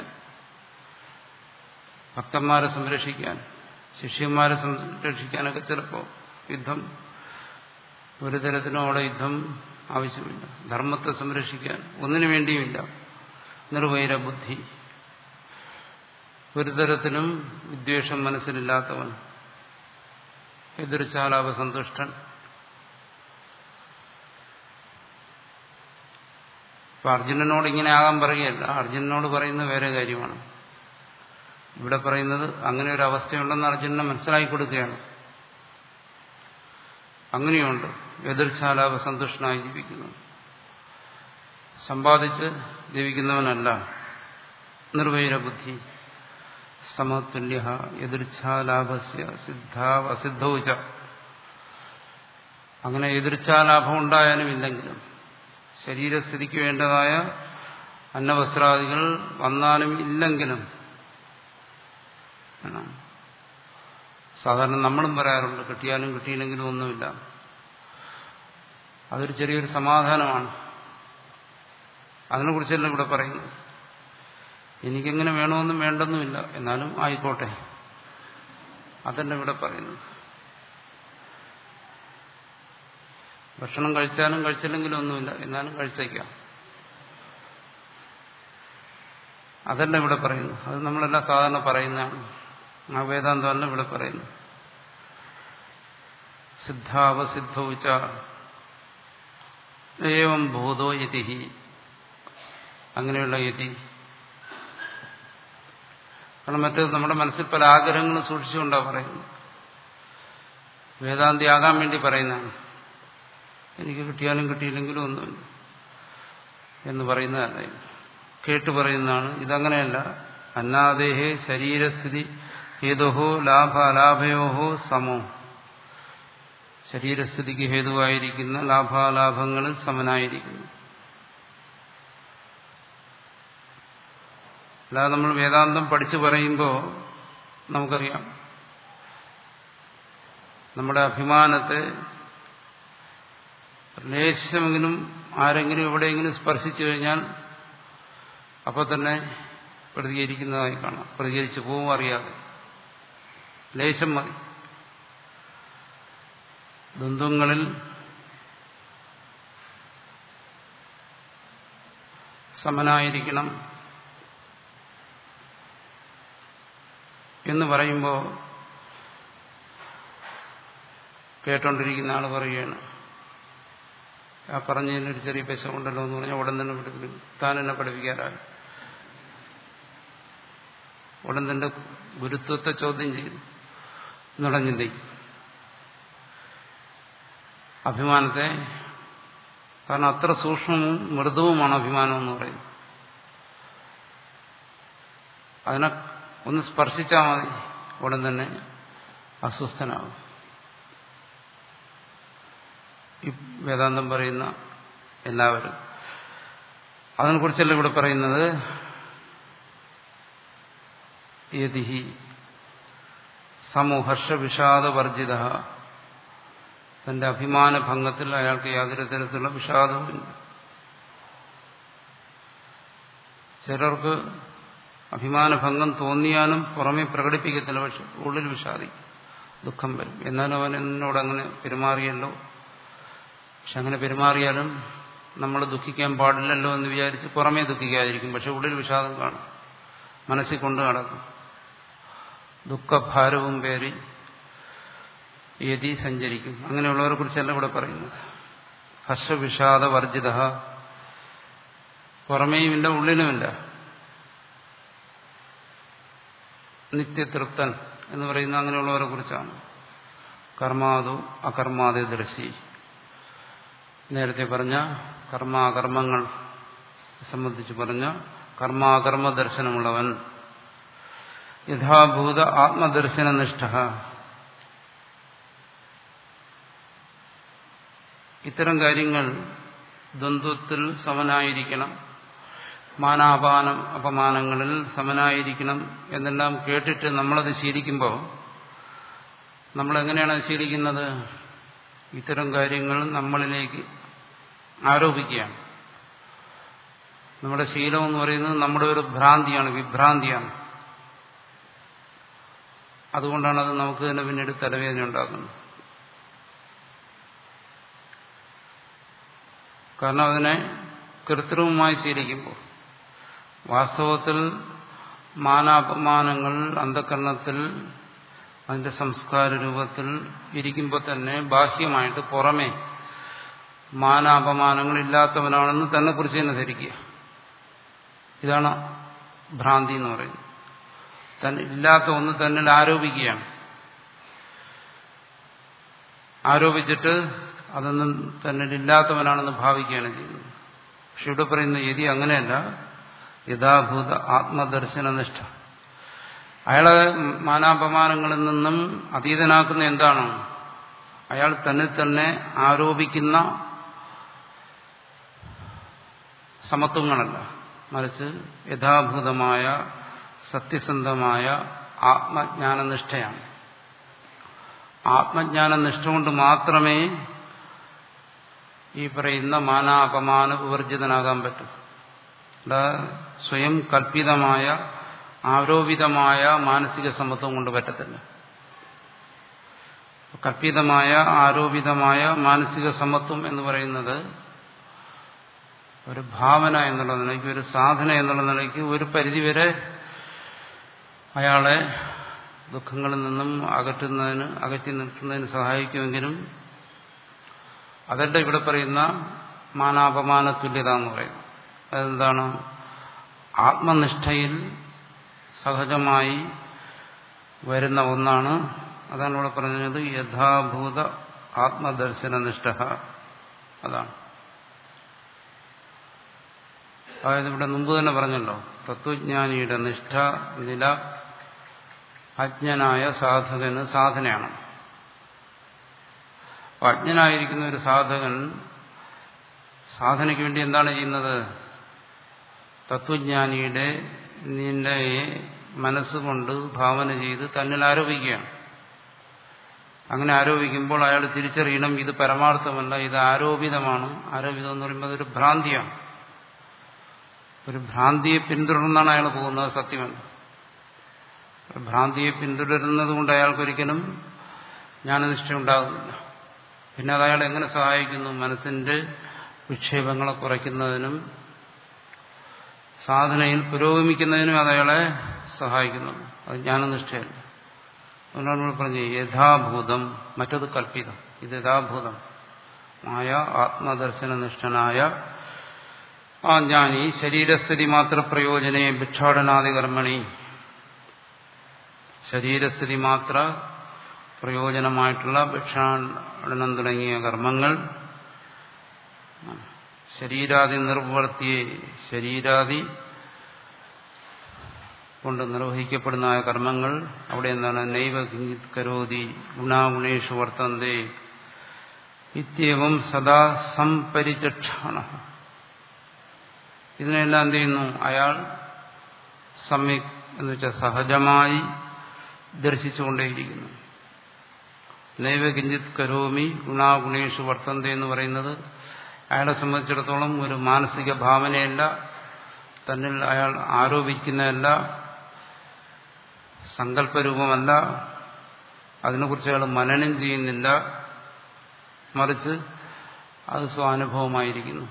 ഭക്തന്മാരെ സംരക്ഷിക്കാൻ ശിഷ്യന്മാരെ സംരക്ഷിക്കാനൊക്കെ ചിലപ്പോൾ യുദ്ധം ഒരു തരത്തിലും അവിടെ യുദ്ധം ആവശ്യമില്ല ധർമ്മത്തെ സംരക്ഷിക്കാൻ ഒന്നിനു വേണ്ടിയുമില്ല നിർവൈര ബുദ്ധി ഒരു തരത്തിലും വിദ്വേഷം മനസ്സിലില്ലാത്തവൻ എതിർച്ചാലാപസന്തുഷ്ടൻ ഇപ്പൊ അർജുനനോട് ഇങ്ങനെ ആകാൻ പറയുകയല്ല അർജുനനോട് പറയുന്നത് വേറെ കാര്യമാണ് ഇവിടെ പറയുന്നത് അങ്ങനെ ഒരു അവസ്ഥയുണ്ടെന്ന് അർജുനനെ മനസ്സിലാക്കി കൊടുക്കുകയാണ് അങ്ങനെയുണ്ട് എതിർച്ചാലാപ സന്തുഷ്ടനായി ജീവിക്കുന്നു സമ്പാദിച്ച് ജീവിക്കുന്നവനല്ല നിർവൈരബുദ്ധി സമതുല്യ എതിർച്ഛാലാഭസ്യ സിദ്ധാവസിദ്ധൗച അങ്ങനെ എതിർച്ഛാലാഭം ഉണ്ടായാലും ഇല്ലെങ്കിലും ശരീരസ്ഥിതിക്ക് വേണ്ടതായ അന്നവസ്ത്രാദികൾ വന്നാലും ഇല്ലെങ്കിലും സാധാരണ നമ്മളും പറയാറുണ്ട് കിട്ടിയാലും കിട്ടിയില്ലെങ്കിലും ഒന്നുമില്ല അതൊരു ചെറിയൊരു സമാധാനമാണ് അതിനെക്കുറിച്ചല്ല ഇവിടെ പറയുന്നത് എനിക്കെങ്ങനെ വേണമെന്നും വേണ്ടെന്നുമില്ല എന്നാലും ആയിക്കോട്ടെ അതല്ല ഇവിടെ പറയുന്നത് ഭക്ഷണം കഴിച്ചാലും കഴിച്ചില്ലെങ്കിലും ഒന്നുമില്ല എന്നാലും കഴിച്ചേക്കാം അതല്ല ഇവിടെ പറയുന്നു അത് നമ്മളെല്ലാം സാധാരണ പറയുന്നതാണ് ആ വേദാന്തമല്ല ഇവിടെ പറയുന്നു സിദ്ധാവസിദ്ധൗച്ച ഏവം ഭൂതോ യതി അങ്ങനെയുള്ള യതി കാരണം മറ്റേത് നമ്മുടെ മനസ്സിൽ പല ആഗ്രഹങ്ങളും സൂക്ഷിച്ചുകൊണ്ടാണ് പറയുന്നത് വേദാന്തി ആകാൻ വേണ്ടി പറയുന്നതാണ് എനിക്ക് കിട്ടിയാലും കിട്ടിയില്ലെങ്കിലും ഒന്നുമില്ല എന്ന് പറയുന്നതല്ല കേട്ടു പറയുന്നതാണ് ഇതങ്ങനെയല്ല അന്നാദേഹേ ശരീരസ്ഥിതി ഹേതുഹോ ലാഭാലാഭയോഹോ സമോ ശരീരസ്ഥിതിക്ക് ഹേതുവായിരിക്കുന്ന ലാഭാലാഭങ്ങളിൽ സമനായിരിക്കുന്നു അല്ലാതെ നമ്മൾ വേദാന്തം പഠിച്ചു പറയുമ്പോൾ നമുക്കറിയാം നമ്മുടെ അഭിമാനത്തെ ലേശമെങ്കിലും ആരെങ്കിലും എവിടെയെങ്കിലും സ്പർശിച്ചു കഴിഞ്ഞാൽ അപ്പോൾ തന്നെ പ്രതികരിക്കുന്നതായി കാണാം പ്രതികരിച്ചു പോവും അറിയാതെ ലേശം മതി ദ്വന്ദ്ങ്ങളിൽ സമനായിരിക്കണം എന്ന് പറയുമ്പോൾ കേട്ടോണ്ടിരിക്കുന്ന ആൾ പറയുകയാണ് ആ പറഞ്ഞതിനൊരു ചെറിയ പൈസ ഉണ്ടല്ലോ എന്ന് പറഞ്ഞാൽ ഉടൻ തന്നെ പഠിപ്പിക്കും താൻ എന്നെ പഠിപ്പിക്കാറായി ഉടൻ തന്റെ ഗുരുത്വത്തെ ചോദ്യം ചെയ്തു എന്നുള്ള ചിന്തിക്കും അഭിമാനത്തെ കാരണം അത്ര സൂക്ഷ്മവും മൃദുവുമാണ് അഭിമാനം എന്ന് പറയുന്നത് അതിനെ ഒന്ന് സ്പർശിച്ചാൽ മതി ഉടൻ തന്നെ അസ്വസ്ഥനാകും ഈ വേദാന്തം പറയുന്ന എല്ലാവരും അതിനെക്കുറിച്ചല്ല ഇവിടെ പറയുന്നത് യതിഹി സമൂഹർഷ വിഷാദവർജിത തന്റെ അഭിമാനഭംഗത്തിൽ അയാൾക്ക് യാതൊരു തരത്തിലുള്ള വിഷാദവുമില്ല ചിലർക്ക് അഭിമാനഭംഗം തോന്നിയാലും പുറമെ പ്രകടിപ്പിക്കത്തില്ല പക്ഷെ ഉള്ളിൽ വിഷാദിക്കും ദുഃഖം വരും എന്നാലും അവൻ എന്നോട് അങ്ങനെ പെരുമാറിയല്ലോ പക്ഷെ അങ്ങനെ പെരുമാറിയാലും നമ്മൾ ദുഃഖിക്കാൻ പാടില്ലല്ലോ എന്ന് വിചാരിച്ച് പുറമേ ദുഃഖിക്കാതിരിക്കും പക്ഷെ ഉള്ളിൽ വിഷാദം കാണും മനസ്സിൽ കൊണ്ട് നടക്കും ദുഃഖഭാരവും പേറി യതി സഞ്ചരിക്കും അങ്ങനെയുള്ളവരെ കുറിച്ചല്ല ഇവിടെ പറയുന്നത് ഹർഷവിഷാദ വർജിത പുറമേയുമില്ല ഉള്ളിലുമില്ല നിത്യതൃപ്തൻ എന്ന് പറയുന്ന അങ്ങനെയുള്ളവരെ കുറിച്ചാണ് കർമാതു അകർമാതെ ദർശി നേരത്തെ പറഞ്ഞ കർമാകർമ്മങ്ങൾ സംബന്ധിച്ച് പറഞ്ഞ കർമാകർമ്മ ദർശനമുള്ളവൻ യഥാഭൂത ആത്മദർശനനിഷ്ഠ ഇത്തരം കാര്യങ്ങൾ ദ്വന്ദ്വത്തിൽ സമനായിരിക്കണം മാനാപാനം അപമാനങ്ങളിൽ സമനായിരിക്കണം എന്നെല്ലാം കേട്ടിട്ട് നമ്മളത് ശീലിക്കുമ്പോൾ നമ്മളെങ്ങനെയാണ് അത് ശീലിക്കുന്നത് ഇത്തരം കാര്യങ്ങൾ നമ്മളിലേക്ക് ആരോപിക്കുകയാണ് നമ്മുടെ ശീലം എന്ന് പറയുന്നത് നമ്മുടെ ഒരു ഭ്രാന്തിയാണ് വിഭ്രാന്തിയാണ് അതുകൊണ്ടാണ് അത് നമുക്ക് തന്നെ പിന്നീട് തലവേദന ഉണ്ടാക്കുന്നത് കാരണം അതിനെ കൃത്രിമമായി ശീലിക്കുമ്പോൾ വാസ്തവത്തിൽ മാനാപമാനങ്ങൾ അന്ധകരണത്തിൽ അതിന്റെ സംസ്കാര രൂപത്തിൽ ഇരിക്കുമ്പോൾ തന്നെ ബാഹ്യമായിട്ട് പുറമേ മാനാപമാനങ്ങൾ ഇല്ലാത്തവനാണെന്ന് തന്നെ കുറിച്ച് തന്നെ ധരിക്കുക ഇതാണ് ഭ്രാന്തി എന്ന് പറയുന്നത് തന്നെ ഇല്ലാത്ത ഒന്ന് തന്നിൽ ആരോപിക്കുകയാണ് ആരോപിച്ചിട്ട് അതൊന്നും തന്നിൽ ഇല്ലാത്തവനാണെന്ന് ഭാവിക്കുകയാണ് ചെയ്യുന്നത് പക്ഷെ ഇവിടെ പറയുന്ന യതി അങ്ങനെയല്ല യഥാഭൂത ആത്മദർശനനിഷ്ഠ അയാളെ മാനാപമാനങ്ങളിൽ നിന്നും അതീതനാക്കുന്ന എന്താണ് അയാൾ തന്നെ തന്നെ ആരോപിക്കുന്ന സമത്വങ്ങളല്ല മറിച്ച് യഥാഭൂതമായ സത്യസന്ധമായ ആത്മജ്ഞാനനിഷ്ഠയാണ് ആത്മജ്ഞാനനിഷ്ഠ കൊണ്ട് മാത്രമേ ഈ പറയുന്ന മാനാപമാന വിവർജിതനാകാൻ പറ്റും സ്വയം കൽപ്പിതമായ ആരോപിതമായ മാനസിക സമ്മത്വം കൊണ്ട് പറ്റത്തില്ല കൽപ്പിതമായ ആരോപിതമായ മാനസിക സമ്മത്വം എന്ന് പറയുന്നത് ഒരു ഭാവന എന്നുള്ള നിലയ്ക്ക് ഒരു സാധന എന്നുള്ള നിലയ്ക്ക് ഒരു പരിധിവരെ അയാളെ ദുഃഖങ്ങളിൽ നിന്നും അകറ്റുന്നതിന് അകറ്റി നിർത്തുന്നതിന് സഹായിക്കുമെങ്കിലും അതല്ല ഇവിടെ പറയുന്ന മാനാപമാന തുല്യത എന്ന് പറയുന്നത് അതെന്താണ് ആത്മനിഷ്ഠയിൽ സഹജമായി വരുന്ന ഒന്നാണ് അതാണ് ഇവിടെ പറഞ്ഞത് യഥാഭൂത ആത്മദർശനനിഷ്ഠ അതാണ് അതായത് ഇവിടെ മുമ്പ് തന്നെ പറഞ്ഞല്ലോ തത്വജ്ഞാനിയുടെ നിഷ്ഠ നില അജ്ഞനായ സാധകന് സാധനയാണ് അജ്ഞനായിരിക്കുന്ന ഒരു സാധകൻ സാധനയ്ക്ക് വേണ്ടി എന്താണ് ചെയ്യുന്നത് തത്വജ്ഞാനിയുടെ നിന്റെ മനസ്സുകൊണ്ട് ഭാവന ചെയ്ത് തന്നിൽ ആരോപിക്കുകയാണ് അങ്ങനെ ആരോപിക്കുമ്പോൾ അയാൾ തിരിച്ചറിയണം ഇത് പരമാർത്ഥമല്ല ഇത് ആരോപിതമാണ് ആരോപിതം എന്ന് പറയുമ്പോൾ അതൊരു ഭ്രാന്തിയാണ് ഒരു ഭ്രാന്തിയെ പിന്തുടർന്നാണ് അയാൾ പോകുന്നത് സത്യമല്ല ഭ്രാന്തിയെ പിന്തുടരുന്നത് കൊണ്ട് അയാൾക്കൊരിക്കലും ജ്ഞാനനിഷ്ഠ ഉണ്ടാകുന്നില്ല പിന്നെ അത് അയാൾ എങ്ങനെ സഹായിക്കുന്നു മനസ്സിന്റെ വിക്ഷേപങ്ങളെ കുറയ്ക്കുന്നതിനും സാധനയിൽ പുരോഗമിക്കുന്നതിനും അത് അയാളെ സഹായിക്കുന്നു അത് ജ്ഞാനനിഷ്ഠയല്ല അതുകൊണ്ടാണ് നമ്മൾ പറഞ്ഞത് യഥാഭൂതം മറ്റത് കൽപ്പിതം ഇത് യഥാഭൂതം മായ ആത്മദർശനനിഷ്ഠനായ ആ ജ്ഞാനി ശരീരസ്ഥിതി മാത്ര പ്രയോജനെ ഭിക്ഷാടനാദി കർമ്മണി ശരീരസ്ഥിതി മാത്ര പ്രയോജനമായിട്ടുള്ള ഭിക്ഷാടനം തുടങ്ങിയ കർമ്മങ്ങൾ ശരീരാദി നിർവർത്തിയെ ശരീരാദി കൊണ്ട് നിർവഹിക്കപ്പെടുന്ന കർമ്മങ്ങൾ അവിടെ എന്താണ് നൈവ കിഞ്ചിത് കരോതി ഗുണാഗുണേഷു വർത്തന്തേ ഇത്യവം സദാ സംപരിചക്ഷണ ഇതിനെല്ലാം എന്ത് ചെയ്യുന്നു അയാൾ സമ്യക് എന്ന് വെച്ചാൽ സഹജമായി ദർശിച്ചുകൊണ്ടേയിരിക്കുന്നു നൈവ കിഞ്ചിത് കരോമി ഗുണാഗുണേഷു വർത്തന്ത എന്ന് പറയുന്നത് അയാളെ സംബന്ധിച്ചിടത്തോളം ഒരു മാനസിക ഭാവനയല്ല തന്നിൽ അയാൾ ആരോപിക്കുന്നതല്ല സങ്കല്പരൂപമല്ല അതിനെക്കുറിച്ച് അയാൾ മനനം ചെയ്യുന്നില്ല മറിച്ച് അത് സ്വാനുഭവമായിരിക്കുന്നു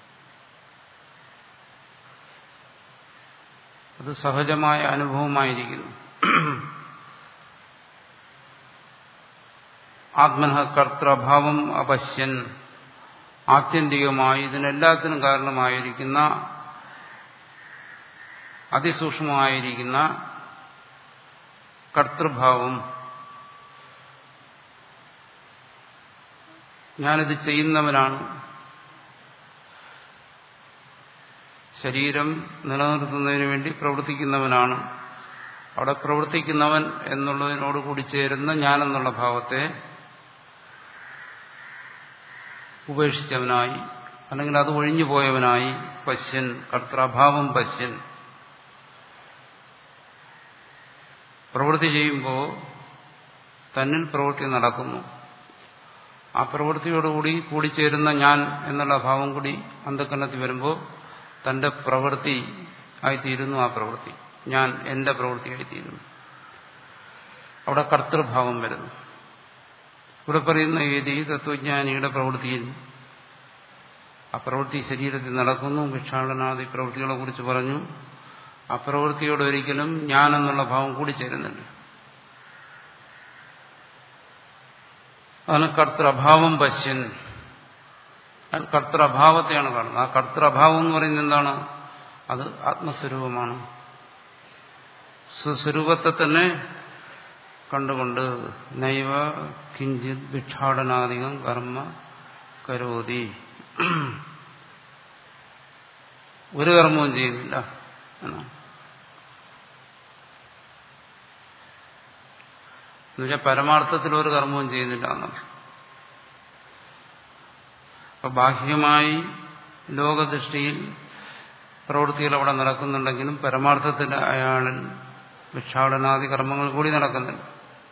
അത് സഹജമായ അനുഭവമായിരിക്കുന്നു ആത്മന കർത്തൃഭാവം അപശ്യൻ ആത്യന്തികമായി ഇതിനെല്ലാത്തിനും കാരണമായിരിക്കുന്ന അതിസൂക്ഷ്മമായിരിക്കുന്ന കർത്തൃഭാവം ഞാനിത് ചെയ്യുന്നവനാണ് ശരീരം നിലനിർത്തുന്നതിന് വേണ്ടി പ്രവർത്തിക്കുന്നവനാണ് അവിടെ പ്രവർത്തിക്കുന്നവൻ എന്നുള്ളതിനോട് കൂടി ചേരുന്ന ഞാനെന്നുള്ള ഭാവത്തെ ഉപേക്ഷിച്ചവനായി അല്ലെങ്കിൽ അത് ഒഴിഞ്ഞു പോയവനായി പശ്യൻ കർത്തൃഭാവം പശ്യൻ പ്രവൃത്തി ചെയ്യുമ്പോൾ തന്നിൽ പ്രവൃത്തി നടക്കുന്നു ആ പ്രവൃത്തിയോടുകൂടി കൂടിച്ചേരുന്ന ഞാൻ എന്നുള്ള ഭാവം കൂടി അന്ധക്കരണത്തിൽ വരുമ്പോൾ തന്റെ പ്രവൃത്തി ആയിത്തീരുന്നു ആ പ്രവൃത്തി ഞാൻ എന്റെ പ്രവൃത്തിയായിത്തീരുന്നു അവിടെ കർത്തൃഭാവം വരുന്നു ഇവിടെ പറയുന്ന ഏതി തത്വജ്ഞാനിയുടെ പ്രവൃത്തിയിൽ ആ പ്രവൃത്തി ശരീരത്തിൽ നടക്കുന്നു ഭിക്ഷാടനാദി പ്രവൃത്തികളെ കുറിച്ച് പറഞ്ഞു ആ പ്രവൃത്തിയോട് ഒരിക്കലും ഞാനെന്നുള്ള ഭാവം കൂടി ചേരുന്നുണ്ട് അതാണ് കർത്തൃഭാവം പശ്യൻ കർത്തൃഭാവത്തെയാണ് കാണുന്നത് ആ കർത്തൃഭാവം എന്ന് പറയുന്നത് എന്താണ് അത് ആത്മസ്വരൂപമാണ് സ്വസ്വരൂപത്തെ തന്നെ കണ്ടുകൊണ്ട് നൈവ കിഞ്ചിത് ഭിക്ഷാടനാധികം കർമ്മ കരോതി ഒരു കർമ്മവും ചെയ്യുന്നില്ല എന്നാണ് എന്നുവെച്ചാൽ പരമാർത്ഥത്തിൽ ഒരു കർമ്മവും ചെയ്യുന്നില്ല എന്നാണ് അപ്പൊ ബാഹ്യമായി ലോകദൃഷ്ടിയിൽ പ്രവൃത്തികൾ അവിടെ നടക്കുന്നുണ്ടെങ്കിലും പരമാർത്ഥത്തിൽ അയാളിൽ ഭിക്ഷാടനാദി കർമ്മങ്ങൾ കൂടി നടക്കുന്നുണ്ട്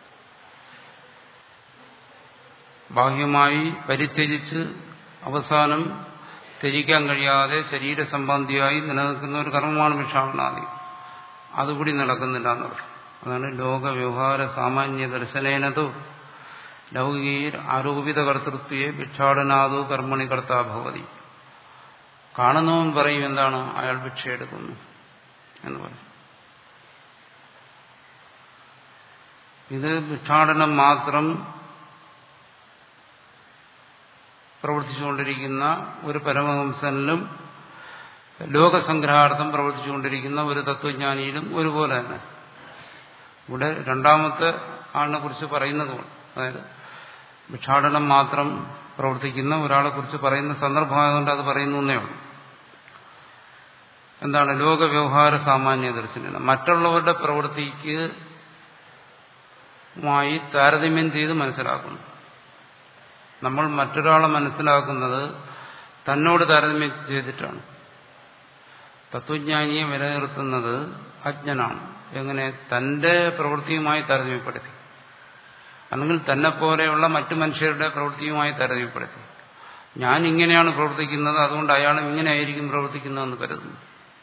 ബാഹ്യമായി പരിത്യജിച്ച് അവസാനം ത്യജിക്കാൻ കഴിയാതെ ശരീരസംബന്ധിയായി നിലനിൽക്കുന്ന ഒരു കർമ്മമാണ് ഭിക്ഷാടനാദി അതുകൂടി നടക്കുന്നില്ല എന്നർത്ഥം അതാണ് ലോക വ്യവഹാര സാമാന്യ ദർശനേനതു ലൗകികയിൽ ആരോപിത കർത്തൃത്വയെ ഭിക്ഷാടനാദോ കർമ്മണി കർത്താ ഭവതി കാണുന്നവൻ പറയും എന്താണ് അയാൾ ഭിക്ഷയെടുക്കുന്നു എന്ന് പറയും ഇത് ഭിക്ഷാടനം മാത്രം പ്രവർത്തിച്ചുകൊണ്ടിരിക്കുന്ന ഒരു പരമഹംസനിലും ലോകസംഗ്രഹാർത്ഥം പ്രവർത്തിച്ചുകൊണ്ടിരിക്കുന്ന ഒരു തത്വജ്ഞാനിയിലും ഒരുപോലെ തന്നെ ഇവിടെ രണ്ടാമത്തെ ആളിനെ കുറിച്ച് പറയുന്നതുകൊണ്ട് അതായത് ഭിക്ഷാടനം മാത്രം പ്രവർത്തിക്കുന്ന ഒരാളെ കുറിച്ച് പറയുന്ന സന്ദർഭമായതുകൊണ്ട് അത് പറയുന്നു എന്നേ ഉള്ളൂ എന്താണ് ലോകവ്യവഹാര സാമാന്യ ദർശനം മറ്റുള്ളവരുടെ പ്രവൃത്തിക്ക് മായി താരതമ്യം ചെയ്ത് മനസ്സിലാക്കുന്നു നമ്മൾ മറ്റൊരാളെ മനസ്സിലാക്കുന്നത് തന്നോട് താരതമ്യം ചെയ്തിട്ടാണ് തത്വജ്ഞാനിയെ വിലനിർത്തുന്നത് അജ്ഞനാണ് എങ്ങനെ തന്റെ പ്രവൃത്തിയുമായി താരതമ്യപ്പെടുത്തി അല്ലെങ്കിൽ തന്നെ പോലെയുള്ള മറ്റു മനുഷ്യരുടെ പ്രവൃത്തിയുമായി താരതമ്യപ്പെടുത്തി ഞാൻ ഇങ്ങനെയാണ് പ്രവർത്തിക്കുന്നത് അതുകൊണ്ട് അയാളും ഇങ്ങനെയായിരിക്കും പ്രവർത്തിക്കുന്നതെന്ന് കരുതുന്നു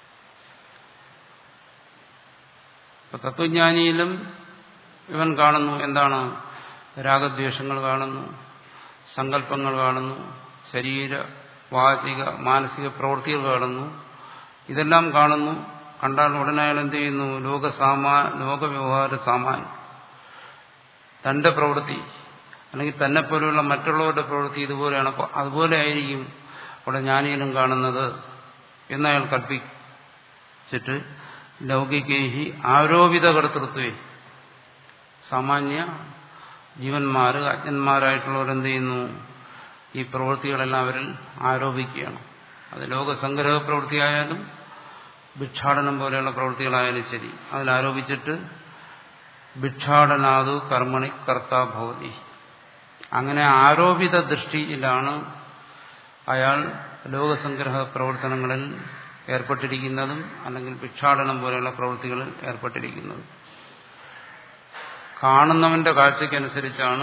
അപ്പൊ തത്വജ്ഞാനിയിലും ഇവൻ കാണുന്നു എന്താണ് രാഗദ്വേഷങ്ങൾ കാണുന്നു സങ്കല്പങ്ങൾ കാണുന്നു ശരീര വാചിക മാനസിക പ്രവൃത്തികൾ കാണുന്നു ഇതെല്ലാം കാണുന്നു കണ്ടാൽ ഉടനെ അയാൾ എന്ത് ചെയ്യുന്നു ലോകസാമാ ലോകവ്യവഹാര സാമാന്യം തന്റെ പ്രവൃത്തി അല്ലെങ്കിൽ തന്നെ പോലെയുള്ള മറ്റുള്ളവരുടെ പ്രവൃത്തി ഇതുപോലെയാണ് അപ്പോൾ അതുപോലെ ആയിരിക്കും അവിടെ ജ്ഞാനിയിലും കാണുന്നത് എന്നയാൾ കൽപ്പിച്ചിട്ട് ലൗകികേഹി ആരോപിത കർത്തൃത്വേ സാമാന്യ ജീവന്മാര് അജ്ഞന്മാരായിട്ടുള്ളവരെന്ത് ചെയ്യുന്നു ഈ പ്രവൃത്തികളെല്ലാം അവരിൽ ആരോപിക്കുകയാണ് അത് ലോകസംഗ്രഹ പ്രവൃത്തിയായാലും ഭിക്ഷാടനം പോലെയുള്ള പ്രവൃത്തികളായാലും ശരി അതിൽ ആരോപിച്ചിട്ട് ഭിക്ഷാടനാതു കർമ്മണി കർത്താഭവതി അങ്ങനെ ആരോപിത ദൃഷ്ടിയിലാണ് അയാൾ ലോകസംഗ്രഹ പ്രവർത്തനങ്ങളിൽ ഏർപ്പെട്ടിരിക്കുന്നതും അല്ലെങ്കിൽ ഭിക്ഷാടനം പോലെയുള്ള പ്രവൃത്തികളിൽ ഏർപ്പെട്ടിരിക്കുന്നതും കാണുന്നവന്റെ കാഴ്ചയ്ക്കനുസരിച്ചാണ്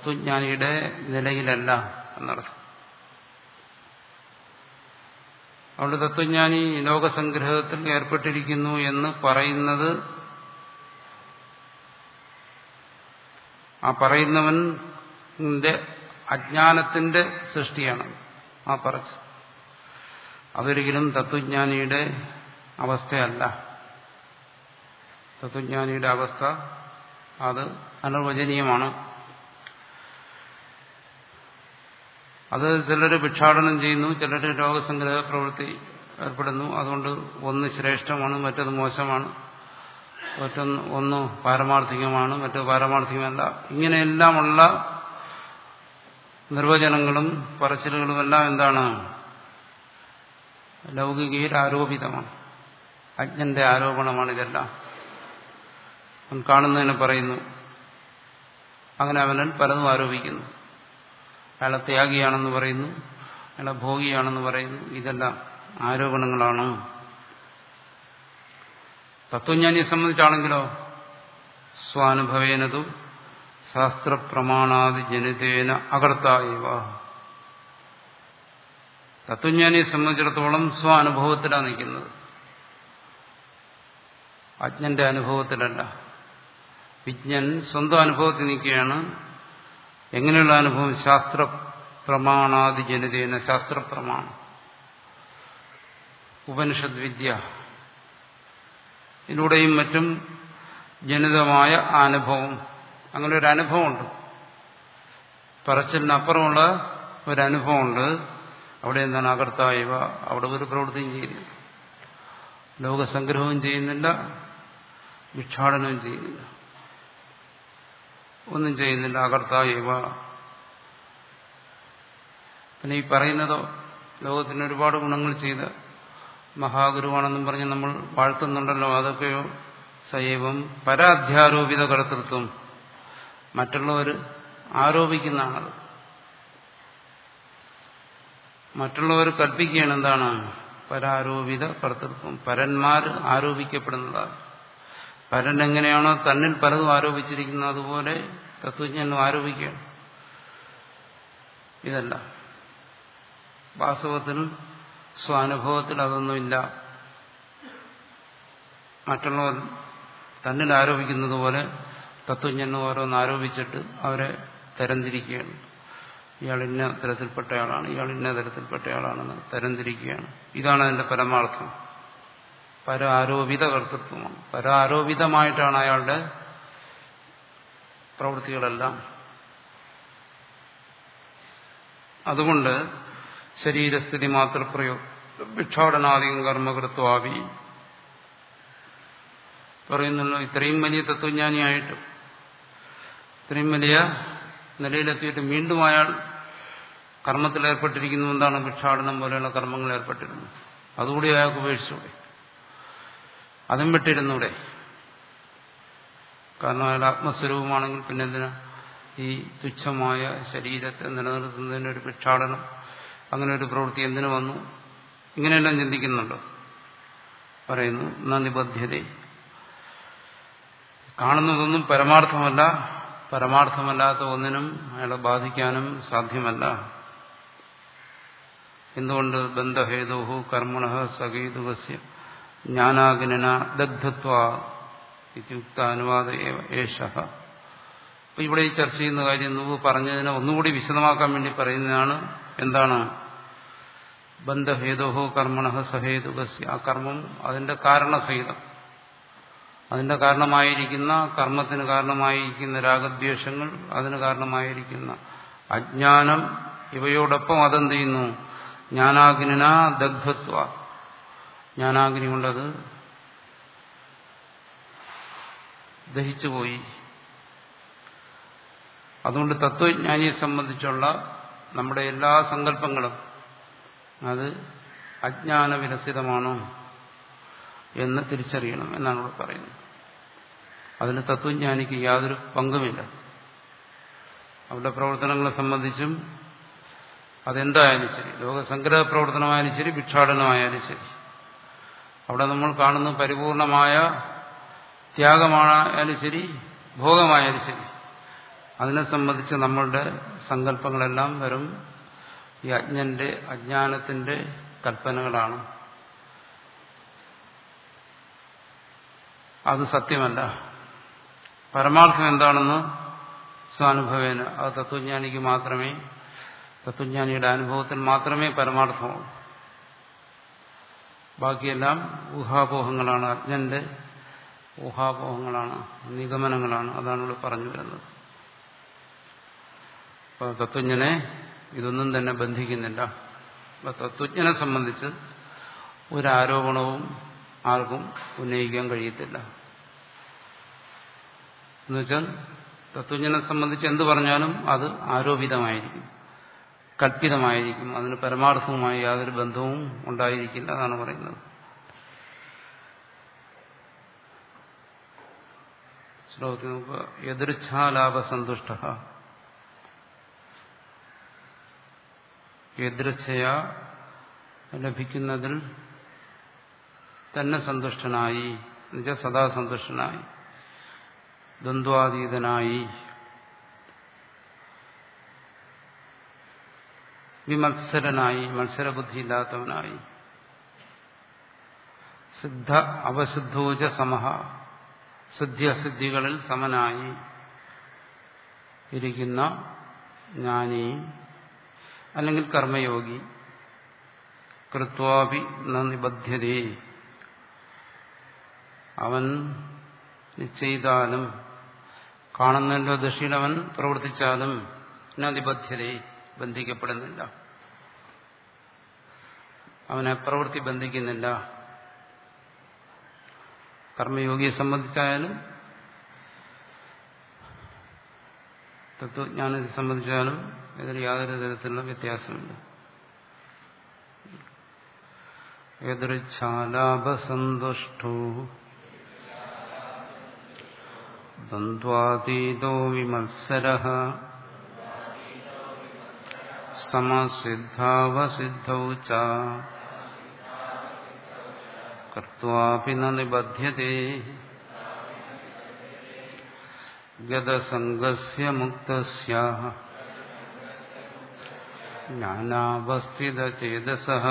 തത്വജ്ഞാനിയുടെ നിലയിലല്ല എന്നർത്ഥം അതുകൊണ്ട് തത്വജ്ഞാനി ലോകസംഗ്രഹത്തിൽ ഏർപ്പെട്ടിരിക്കുന്നു എന്ന് പറയുന്നത് ആ പറയുന്നവന്റെ അജ്ഞാനത്തിന്റെ സൃഷ്ടിയാണ് ആ പറച്ച് അതൊരിക്കലും തത്വജ്ഞാനിയുടെ അവസ്ഥയല്ല തത്വജ്ഞാനിയുടെ അവസ്ഥ അത് അനിർവചനീയമാണ് അത് ചിലർ ഭിക്ഷാടനം ചെയ്യുന്നു ചിലർ രോഗസംഗ്രഹ പ്രവൃത്തി ഏർപ്പെടുന്നു അതുകൊണ്ട് ഒന്ന് ശ്രേഷ്ഠമാണ് മറ്റത് മോശമാണ് മറ്റൊന്ന് ഒന്ന് പാരമാർത്ഥികമാണ് മറ്റത് പാരമാർത്ഥികമല്ല ഇങ്ങനെയെല്ലാമുള്ള നിർവചനങ്ങളും പറച്ചിലുകളുമെല്ലാം എന്താണ് ലൗകികയിൽ ആരോപിതമാണ് അജ്ഞന്റെ ആരോപണമാണ് ഇതെല്ലാം അവൻ കാണുന്നതിനെ പറയുന്നു അങ്ങനെ അവനൻ പലതും ആരോപിക്കുന്നു അയാളെ ത്യാഗിയാണെന്ന് പറയുന്നു അയാളെ ഭോഗിയാണെന്ന് പറയുന്നു ഇതെല്ലാം ആരോപണങ്ങളാണ് തത്വജ്ഞാനിയെ സംബന്ധിച്ചാണെങ്കിലോ സ്വാനുഭവേനതു ശാസ്ത്രപ്രമാണാദി ജനിതേന അകർത്തായവ തത്വജ്ഞാനിയെ സംബന്ധിച്ചിടത്തോളം സ്വാനുഭവത്തിലാണ് നിൽക്കുന്നത് അജ്ഞന്റെ അനുഭവത്തിലല്ല വിജ്ഞൻ സ്വന്തം അനുഭവത്തിൽ നിൽക്കുകയാണ് എങ്ങനെയുള്ള അനുഭവം ശാസ്ത്ര പ്രമാണാദി ജനിതേന ശാസ്ത്രപ്രമാണം ഉപനിഷദ് വിദ്യ ഇതിലൂടെയും മറ്റും ജനിതമായ അനുഭവം അങ്ങനെ ഒരു അനുഭവമുണ്ട് പറച്ചിലിനപ്പുറമുള്ള ഒരനുഭവമുണ്ട് അവിടെ എന്താണ് അകർത്തായവ അവിടെ ഒരു പ്രവൃത്തിയും ചെയ്യുന്നില്ല ലോകസംഗ്രഹവും ചെയ്യുന്നില്ല ഭിക്ഷാടനവും ചെയ്യുന്നില്ല ഒന്നും ചെയ്യുന്നില്ല അകർത്തായവ പിന്നെ ഈ പറയുന്നതോ ലോകത്തിന് ഒരുപാട് ഗുണങ്ങൾ ചെയ്ത് മഹാഗുരുവാണെന്നും പറഞ്ഞ് നമ്മൾ വാഴ്ത്തുന്നുണ്ടല്ലോ അതൊക്കെയോ സൈവം പരാധ്യാരോപിത കർത്തൃത്വം മറ്റുള്ളവർ ആരോപിക്കുന്നതാണത് മറ്റുള്ളവർ കൽപ്പിക്കുകയാണ് എന്താണ് പരാരോപിത കർത്തൃത്വം പരന്മാർ ആരോപിക്കപ്പെടുന്നതാണ് പരൻ എങ്ങനെയാണോ തന്നിൽ പലതും ആരോപിച്ചിരിക്കുന്നത് അതുപോലെ തത്വജ്ഞനും ആരോപിക്കുകയാണ് ഇതല്ല വാസ്തവത്തിൽ സ്വാനുഭവത്തിൽ അതൊന്നുമില്ല മറ്റുള്ളവർ തന്നിൽ ആരോപിക്കുന്നത് പോലെ തത്വജ്ഞനും ഓരോന്ന് ആരോപിച്ചിട്ട് അവരെ തരംതിരിക്കുകയാണ് ഇയാൾ ഇന്ന തരത്തിൽപ്പെട്ടയാളാണ് ഇയാൾ ഇന്ന തരത്തിൽപ്പെട്ടയാളാണെന്ന് തരംതിരിക്കുകയാണ് ഇതാണ് അതിന്റെ പരമാർത്ഥം പരാരോപിത കർത്തൃത്വമാണ് പരാരോപിതമായിട്ടാണ് അയാളുടെ പ്രവൃത്തികളെല്ലാം അതുകൊണ്ട് ശരീരസ്ഥിതി മാത്രപ്രയോ ഭിക്ഷാടനാദികം കർമ്മകൃത്വാവി പറയുന്നല്ലോ ഇത്രയും വലിയ തത്വജ്ഞാനിയായിട്ട് ഇത്രയും വലിയ നിലയിലെത്തിയിട്ട് വീണ്ടും അയാൾ കർമ്മത്തിൽ ഏർപ്പെട്ടിരിക്കുന്നു എന്താണ് ഭിക്ഷാടനം പോലെയുള്ള കർമ്മങ്ങൾ ഏർപ്പെട്ടിരുന്നു അതുകൂടി അയാൾക്ക് ഉപേക്ഷിച്ചൂടെ അതും വിട്ടിരുന്നൂടെ കാരണം അയാൾ ആത്മസ്വരൂപമാണെങ്കിൽ പിന്നെ എന്തിനാ ഈ തുച്ഛമായ ശരീരത്തെ നിലനിർത്തുന്നതിന് ഒരു ഭിക്ഷാടനം അങ്ങനെ ഒരു പ്രവൃത്തി എന്തിനു വന്നു ഇങ്ങനെയെല്ലാം ചിന്തിക്കുന്നുണ്ടോ പറയുന്നു എന്നാ നിബദ്ധ്യത കാണുന്നതൊന്നും പരമാർത്ഥമല്ല പരമാർത്ഥമല്ലാത്ത ഒന്നിനും അയാളെ ബാധിക്കാനും സാധ്യമല്ല എന്തുകൊണ്ട് ബന്ധഹേതോഹു കർമ്മണ സഗീതുകസ്യ ജ്ഞാനാഗ്നന ദഗ്ധത്വ ഇത്യുക്ത അനുവാദ ഏഷ അപ്പൊ ഇവിടെ ഈ ചർച്ച ചെയ്യുന്ന കാര്യം മുമ്പ് പറഞ്ഞതിനെ ഒന്നുകൂടി വിശദമാക്കാൻ വേണ്ടി പറയുന്നതാണ് എന്താണ് ബന്ധഹേതോഹോ കർമ്മണ സഹേതുകസ്യ ആ കർമ്മം അതിന്റെ കാരണസഹിതം അതിന്റെ കാരണമായിരിക്കുന്ന കർമ്മത്തിന് കാരണമായിരിക്കുന്ന രാഗദ്വേഷങ്ങൾ അതിന് കാരണമായിരിക്കുന്ന അജ്ഞാനം ഇവയോടൊപ്പം അതെന്ത് ചെയ്യുന്നു ജ്ഞാനാഗ്നിന ദഗ്ധത്വ ജ്ഞാനാഗ്നി കൊണ്ടത് ദഹിച്ചുപോയി അതുകൊണ്ട് തത്വജ്ഞാനിയെ സംബന്ധിച്ചുള്ള നമ്മുടെ എല്ലാ സങ്കല്പങ്ങളും അത് അജ്ഞാന വിലസിതമാണോ എന്ന് തിരിച്ചറിയണം എന്നാണ് ഇവിടെ പറയുന്നത് അതിന് തത്വജ്ഞാനിക്ക് യാതൊരു പങ്കുമില്ല അവരുടെ പ്രവർത്തനങ്ങളെ സംബന്ധിച്ചും അതെന്തായാലും ശരി ലോകസംഗ്രഹ പ്രവർത്തനമായാലും ശരി ഭിക്ഷാടനമായാലും ശരി അവിടെ നമ്മൾ കാണുന്ന പരിപൂർണമായ ത്യാഗമായാലും ശരി ഭോഗമായാലും ശരി അതിനെ സംബന്ധിച്ച് നമ്മളുടെ സങ്കല്പങ്ങളെല്ലാം വെറും ഈ അജ്ഞന്റെ അജ്ഞാനത്തിന്റെ കൽപ്പനകളാണ് അത് സത്യമല്ല പരമാർത്ഥം എന്താണെന്ന് സ്വാനുഭവേന അത് തത്വജ്ഞാനിക്ക് മാത്രമേ തത്വജ്ഞാനിയുടെ അനുഭവത്തിൽ മാത്രമേ പരമാർത്ഥമുള്ളൂ ബാക്കിയെല്ലാം ഊഹാപോഹങ്ങളാണ് അജ്ഞന്റെ ഊഹാപോഹങ്ങളാണ് നിഗമനങ്ങളാണ് അതാണ് ഇവിടെ പറഞ്ഞു വരുന്നത് അപ്പോൾ തത്വജ്ഞനെ ഇതൊന്നും തന്നെ ബന്ധിക്കുന്നില്ല അപ്പോൾ തത്വജ്ഞനെ സംബന്ധിച്ച് ഒരു ആരോപണവും ആർക്കും ഉന്നയിക്കാൻ കഴിയത്തില്ല എന്നുവെച്ചാൽ തത്വജ്ഞനെ സംബന്ധിച്ച് എന്ത് പറഞ്ഞാലും അത് ആരോപിതമായിരിക്കും കൽപ്പിതമായിരിക്കും അതിന് പരമാർത്ഥവുമായി യാതൊരു ബന്ധവും ഉണ്ടായിരിക്കില്ല അതാണ് പറയുന്നത് ശ്ലോകത്തിൽ നമുക്ക് എതിർച്ഛാലാഭസന്തുഷ്ട എതിർച്ഛയ ലഭിക്കുന്നതിൽ തന്നെ സന്തുഷ്ടനായി എന്നുവെച്ചാൽ സദാ സന്തുഷ്ടനായി ദ്വന്ദ്വാതീതനായി വിമത്സരനായി മത്സരബുദ്ധിയില്ലാത്തവനായി സിദ്ധ അവസിദ്ധോച സമഹ സിദ്ധി അസിദ്ധികളിൽ സമനായി ഇരിക്കുന്ന ജ്ഞാനി അല്ലെങ്കിൽ കർമ്മയോഗി കൃത്വാപി നിബദ്ധ്യതേ അവൻ ചെയ്താലും കാണുന്നതിന്റെ ദൃഷ്ടിയിൽ അവൻ പ്രവർത്തിച്ചാലും നദിബദ്ധ്യതയെ ബന്ധിക്കപ്പെടുന്നില്ല അവനെ പ്രവൃത്തി ബന്ധിക്കുന്നില്ല കർമ്മയോഗിയെ സംബന്ധിച്ചായാലും തത്വജ്ഞാനത്തെ സംബന്ധിച്ചാലും ഇതിൽ യാതൊരു തരത്തിലുള്ള വ്യത്യാസമില്ല എതിർച്ഛാലാഭസന്തുഷ്ടോ ദ്വന്ദ്വാതീതോ വിമത്സര സമസിദ്ധാവസിദ്ധൗ ച കർത്താപി നിബധ്യത്തെ ഗതസംഗസ്യ മുക്തസ്യ ജ്ഞാനാവസ്ഥിതചേതസഃ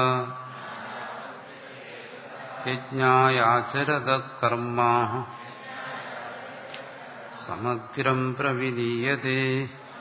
യജ്ഞായാചരത കർമ്മ സമഗ്രം പ്രവിലീയത്തെ